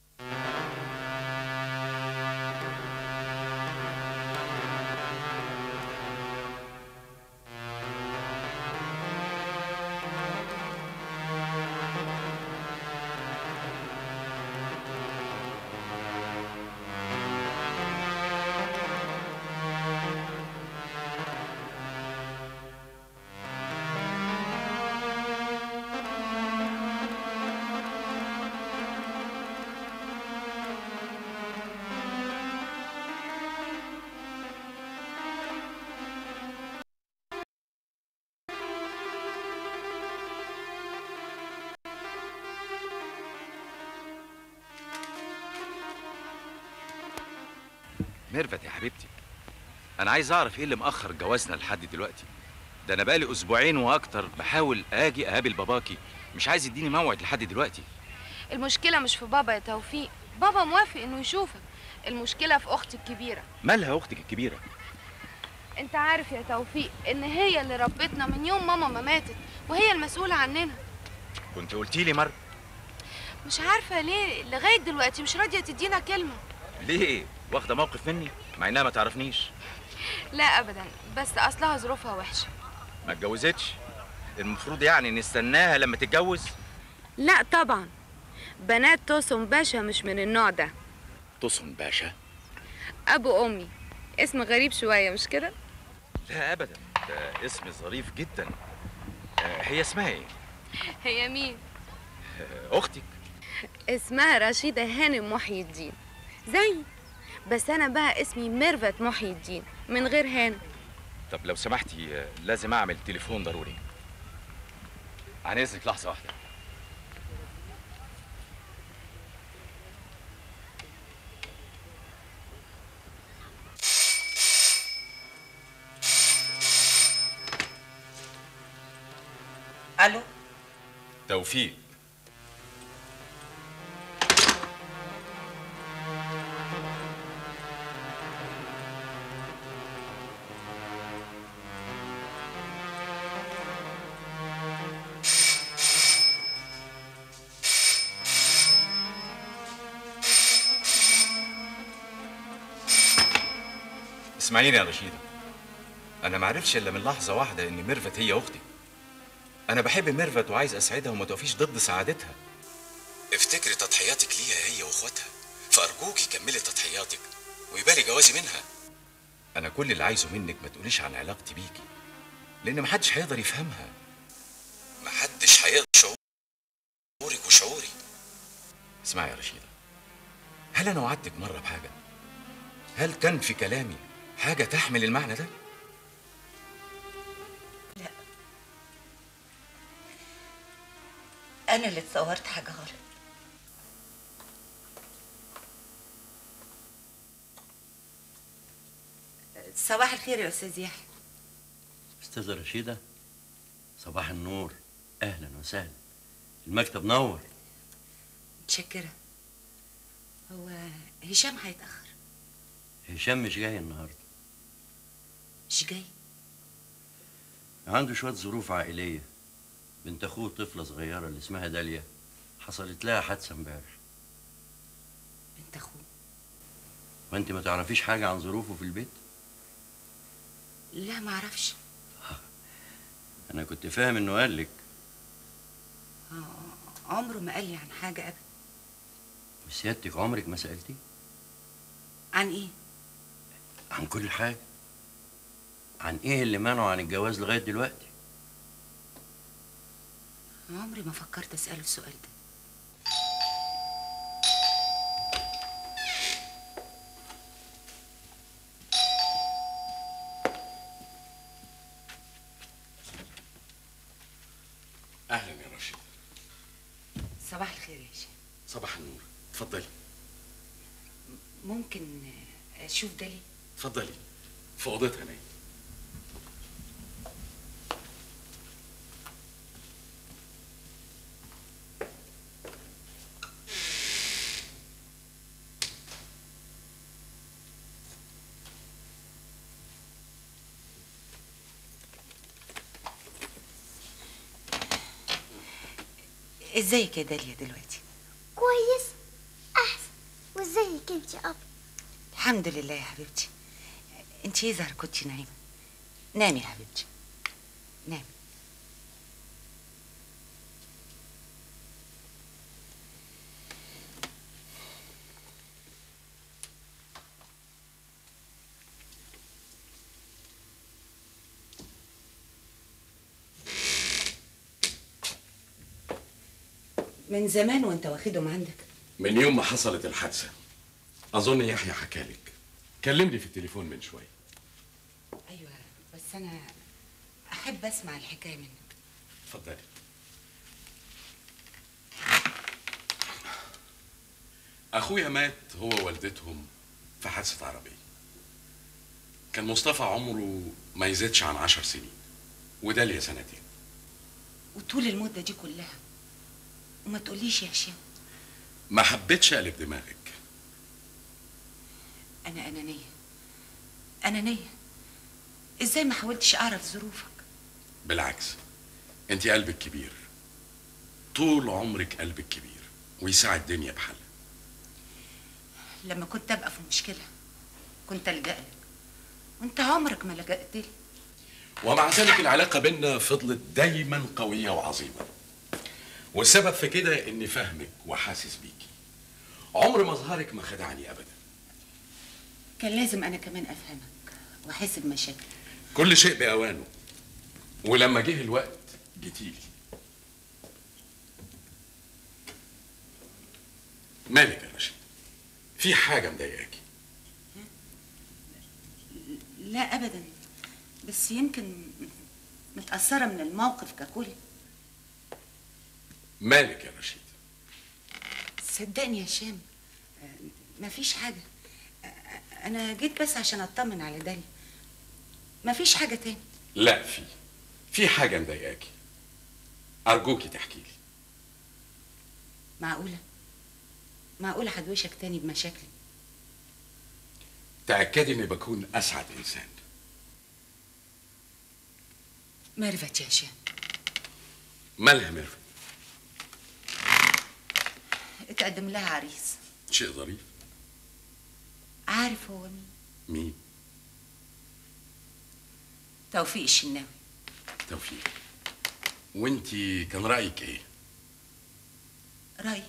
ميرفت يا حبيبتي انا عايز اعرف ايه اللي مأخر جوازنا لحد دلوقتي ده انا بقالي اسبوعين واكتر بحاول اجي اقابل باباكي مش عايز يديني موعد لحد دلوقتي المشكله مش في بابا يا توفيق بابا موافق انه يشوفك المشكله في اختي الكبيره مالها اختك الكبيره انت عارف يا توفيق ان هي اللي ربتنا من يوم ماما ما ماتت وهي المسؤوله عننا كنت قلتي لي مره مش عارفه ليه لغايه دلوقتي مش راضيه تدينا كلمه ليه واخده موقف مني مع انها ما تعرفنيش لا ابدا بس اصلها ظروفها وحشه ما اتجوزتش المفروض يعني نستناها لما تتجوز لا طبعا بنات توسم باشا مش من النوع ده تصن باشا ابو امي اسم غريب شويه مش كده لا ابدا ده اسم ظريف جدا آه، هي اسمها ايه هي مين آه، اختك اسمها رشيدة هانم محي الدين زي بس انا بقى اسمي ميرفت محي الدين من غير هانم طب لو سمحتي آه، لازم اعمل تليفون ضروري عن اذنك لحظه واحده الو توفيق اسمعيني يا رشيدة أنا ما عرفش إلا من لحظة واحدة إن ميرفت هي أختي أنا بحب ميرفت وعايز أسعدها وما تقفيش ضد سعادتها افتكري تضحياتك ليها هي وإخواتها فأرجوكي كملي تضحياتك ويبالي جوازي منها أنا كل اللي عايزه منك ما تقوليش عن علاقتي بيكي لأن محدش هيقدر يفهمها محدش هيقدر شعورك وشعوري اسمعي يا رشيدة هل أنا وعدتك مرة بحاجة؟ هل كان في كلامي حاجة تحمل المعنى ده؟ انا اللي اتصورت حاجه غلط صباح الخير يا استاذ يحيى استاذة رشيدة صباح النور اهلا وسهلا المكتب نور متشكره هو هشام هيتاخر هشام مش جاي النهارده مش جاي عنده شوية ظروف عائلية بنت اخوه طفلة صغيرة اللي اسمها داليا حصلت لها حادثة امبارح بنت اخوه وانت ما تعرفيش حاجة عن ظروفه في البيت لا ما اعرفش انا كنت فاهم انه قال لك آه، عمره ما قال لي عن حاجه ابدا وسيادتك عمرك ما سألتي عن ايه عن كل حاجة عن ايه اللي منعه عن الجواز لغاية دلوقتي عمري ما فكرت اساله السؤال ده اهلا يا رشيد صباح الخير يا هشام صباح النور اتفضلي ممكن اشوف دالي اتفضلي في اوضتها نايم ازيك يا داليا دلوقتي كويس احسن وازيك انت يا اب الحمد لله يا حبيبتي انت يظهر كنت نايمه نامي يا حبيبتي نامي من زمان وانت واخدهم عندك من يوم ما حصلت الحادثه اظن يحيى حكالك كلمني في التليفون من شويه ايوه بس انا احب اسمع الحكايه منك اتفضلي اخويا مات هو ووالدتهم في حادثه عربيه كان مصطفى عمره ما يزيدش عن عشر سنين وداليا سنتين وطول المده دي كلها وما تقوليش يا هشام ما حبيتش اقلب دماغك انا انانيه انانيه ازاي ما حاولتش اعرف ظروفك بالعكس انت قلبك كبير طول عمرك قلبك كبير ويساعد الدنيا بحل لما كنت ابقى في مشكله كنت الجا لك وانت عمرك ما لجأت لي ومع ذلك العلاقة بيننا فضلت دايما قوية وعظيمة والسبب في كده اني فاهمك وحاسس بيكي عمر مظهرك ما خدعني ابدا كان لازم انا كمان افهمك واحس بمشاكلك كل شيء باوانه ولما جه الوقت جيتيلي مالك يا رشيد في حاجة مضايقاكي لا ابدا بس يمكن متاثره من الموقف ككل مالك يا رشيد صدقني يا هشام آه، مفيش حاجه آه، انا جيت بس عشان اطمن على داليا مفيش حاجه تاني لا في في حاجة مضايقاكي أرجوكي تحكي لي معقوله معقوله هدوشك تاني بمشاكلي تأكدي إني بكون أسعد إنسان ميرفت يا هشام مالها ميرفت اتقدم لها عريس شيء ظريف عارف هو مين مين توفيق الشناوي توفيق وانتي كان رأيك ايه رايي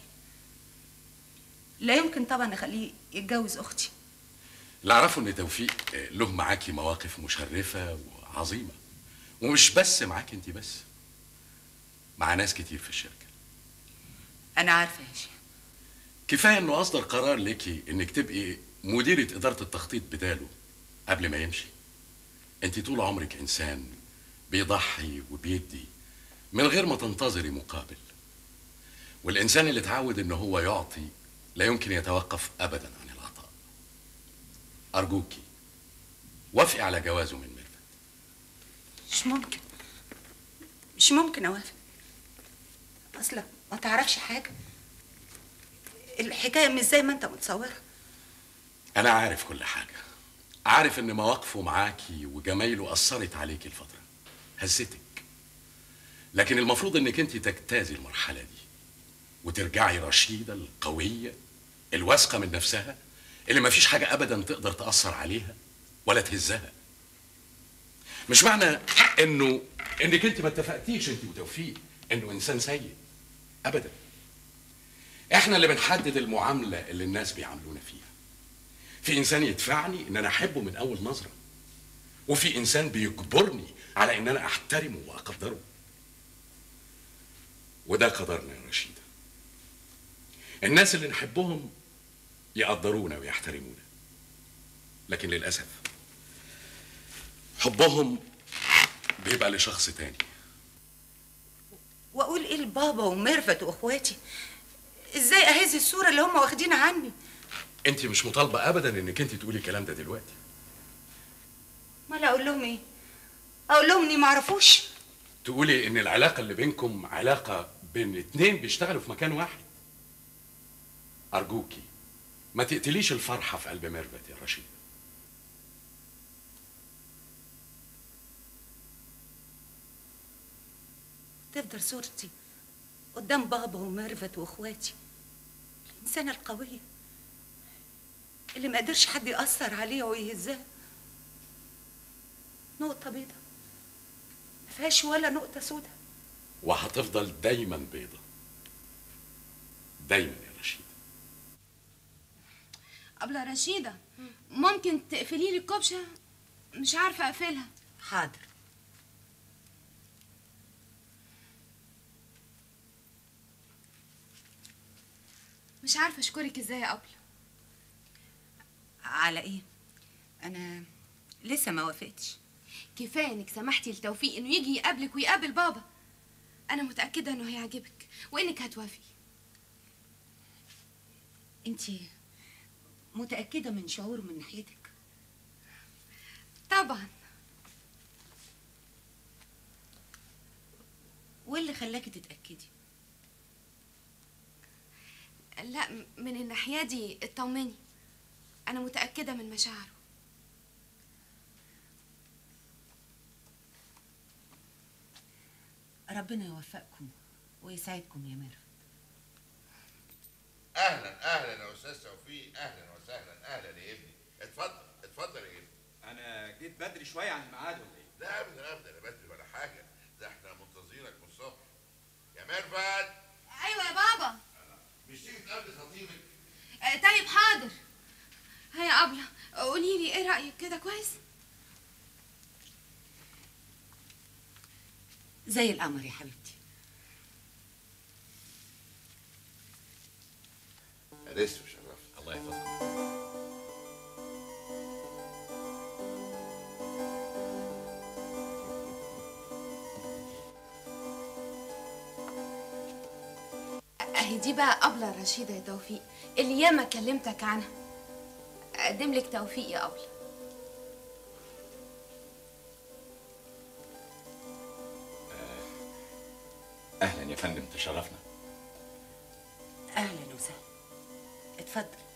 لا يمكن طبعا اخليه يتجوز اختي اللي اعرفه ان توفيق آه، له معاكي مواقف مشرفة وعظيمة ومش بس معاكي انت بس مع ناس كتير في الشركة انا عارفه يا هشام كفاية انه اصدر قرار ليكي انك تبقي مديرة ادارة التخطيط بداله قبل ما يمشي انت طول عمرك انسان بيضحي وبيدي من غير ما تنتظري مقابل والانسان اللي اتعود ان هو يعطي لا يمكن يتوقف ابدا عن العطاء ارجوكي وافقي على جوازه من ميرفت مش ممكن مش ممكن اوافق اصلا ما تعرفش حاجه الحكايه مش زي ما انت متصورها انا عارف كل حاجه عارف ان مواقفه معاكي وجمايله اثرت عليكي الفتره هزتك لكن المفروض انك انت تجتازي المرحله دي وترجعي رشيده القويه الواثقه من نفسها اللي ما فيش حاجه ابدا تقدر تاثر عليها ولا تهزها مش معنى انه انك انت ما اتفقتيش انت وتوفيق انه انسان سيء ابدا احنا اللي بنحدد المعامله اللي الناس بيعاملونا فيها في انسان يدفعني ان انا احبه من اول نظره وفي انسان بيجبرني على ان انا احترمه واقدره وده قدرنا يا رشيده الناس اللي نحبهم يقدرونا ويحترمونا لكن للاسف حبهم بيبقى لشخص تاني واقول ايه لبابا وميرفت واخواتي ازاي اهز الصوره اللي هم واخدينها عني انت مش مطالبه ابدا انك انت تقولي الكلام ده دلوقتي ما اقول لهم ايه اقول لهم اني ما اعرفوش تقولي ان العلاقه اللي بينكم علاقه بين اتنين بيشتغلوا في مكان واحد ارجوكي ما تقتليش الفرحه في قلب ميرفت يا رشيد تفضل صورتي قدام بابا وميرفت واخواتي الانسانه القويه اللي ما قدرش حد ياثر عليها ويهزها نقطه بيضه ما فيهاش ولا نقطه سودة وهتفضل دايما بيضة دايما يا رشيد أبلة رشيدة ممكن تقفلي لي الكبشة مش عارفة أقفلها حاضر مش عارفة أشكرك إزاي يا أبلة على ايه انا لسه ما وافقتش كفاية إنك سمحتي لتوفيق إنه يجي يقابلك ويقابل بابا أنا متأكدة إنه هيعجبك وإنك هتوافقي انت متاكده من شعوره من ناحيتك طبعا وايه اللي خلاكي تتاكدي لا م- من الناحية دي اطمني أنا متأكدة من مشاعره ربنا يوفقكم ويسعدكم يا ميرفت اهلا اهلا يا استاذ توفيق اهلا وسهلا اهلا يا ابني اتفضل اتفضل يا ابني انا جيت بدري شويه عن الميعاد ولا ايه لا ابدا ابدا يا بدري ولا حاجه ده احنا منتظرينك من الصبح يا ميرفت أيوة يا بابا مش تيجي تقابلي خطيبك آه، طيب حاضر هيا أبلة قولي لي إيه رأيك كده كويس زي القمر يا حبيبتي انست وشرفت الله يحفظك أهي دي بقى أبلة رشيدة يا توفيق اللي ياما كلمتك عنها أقدم لك توفيق يا أبلة اهلا يا فندم تشرفنا اهلا وسهلا اتفضل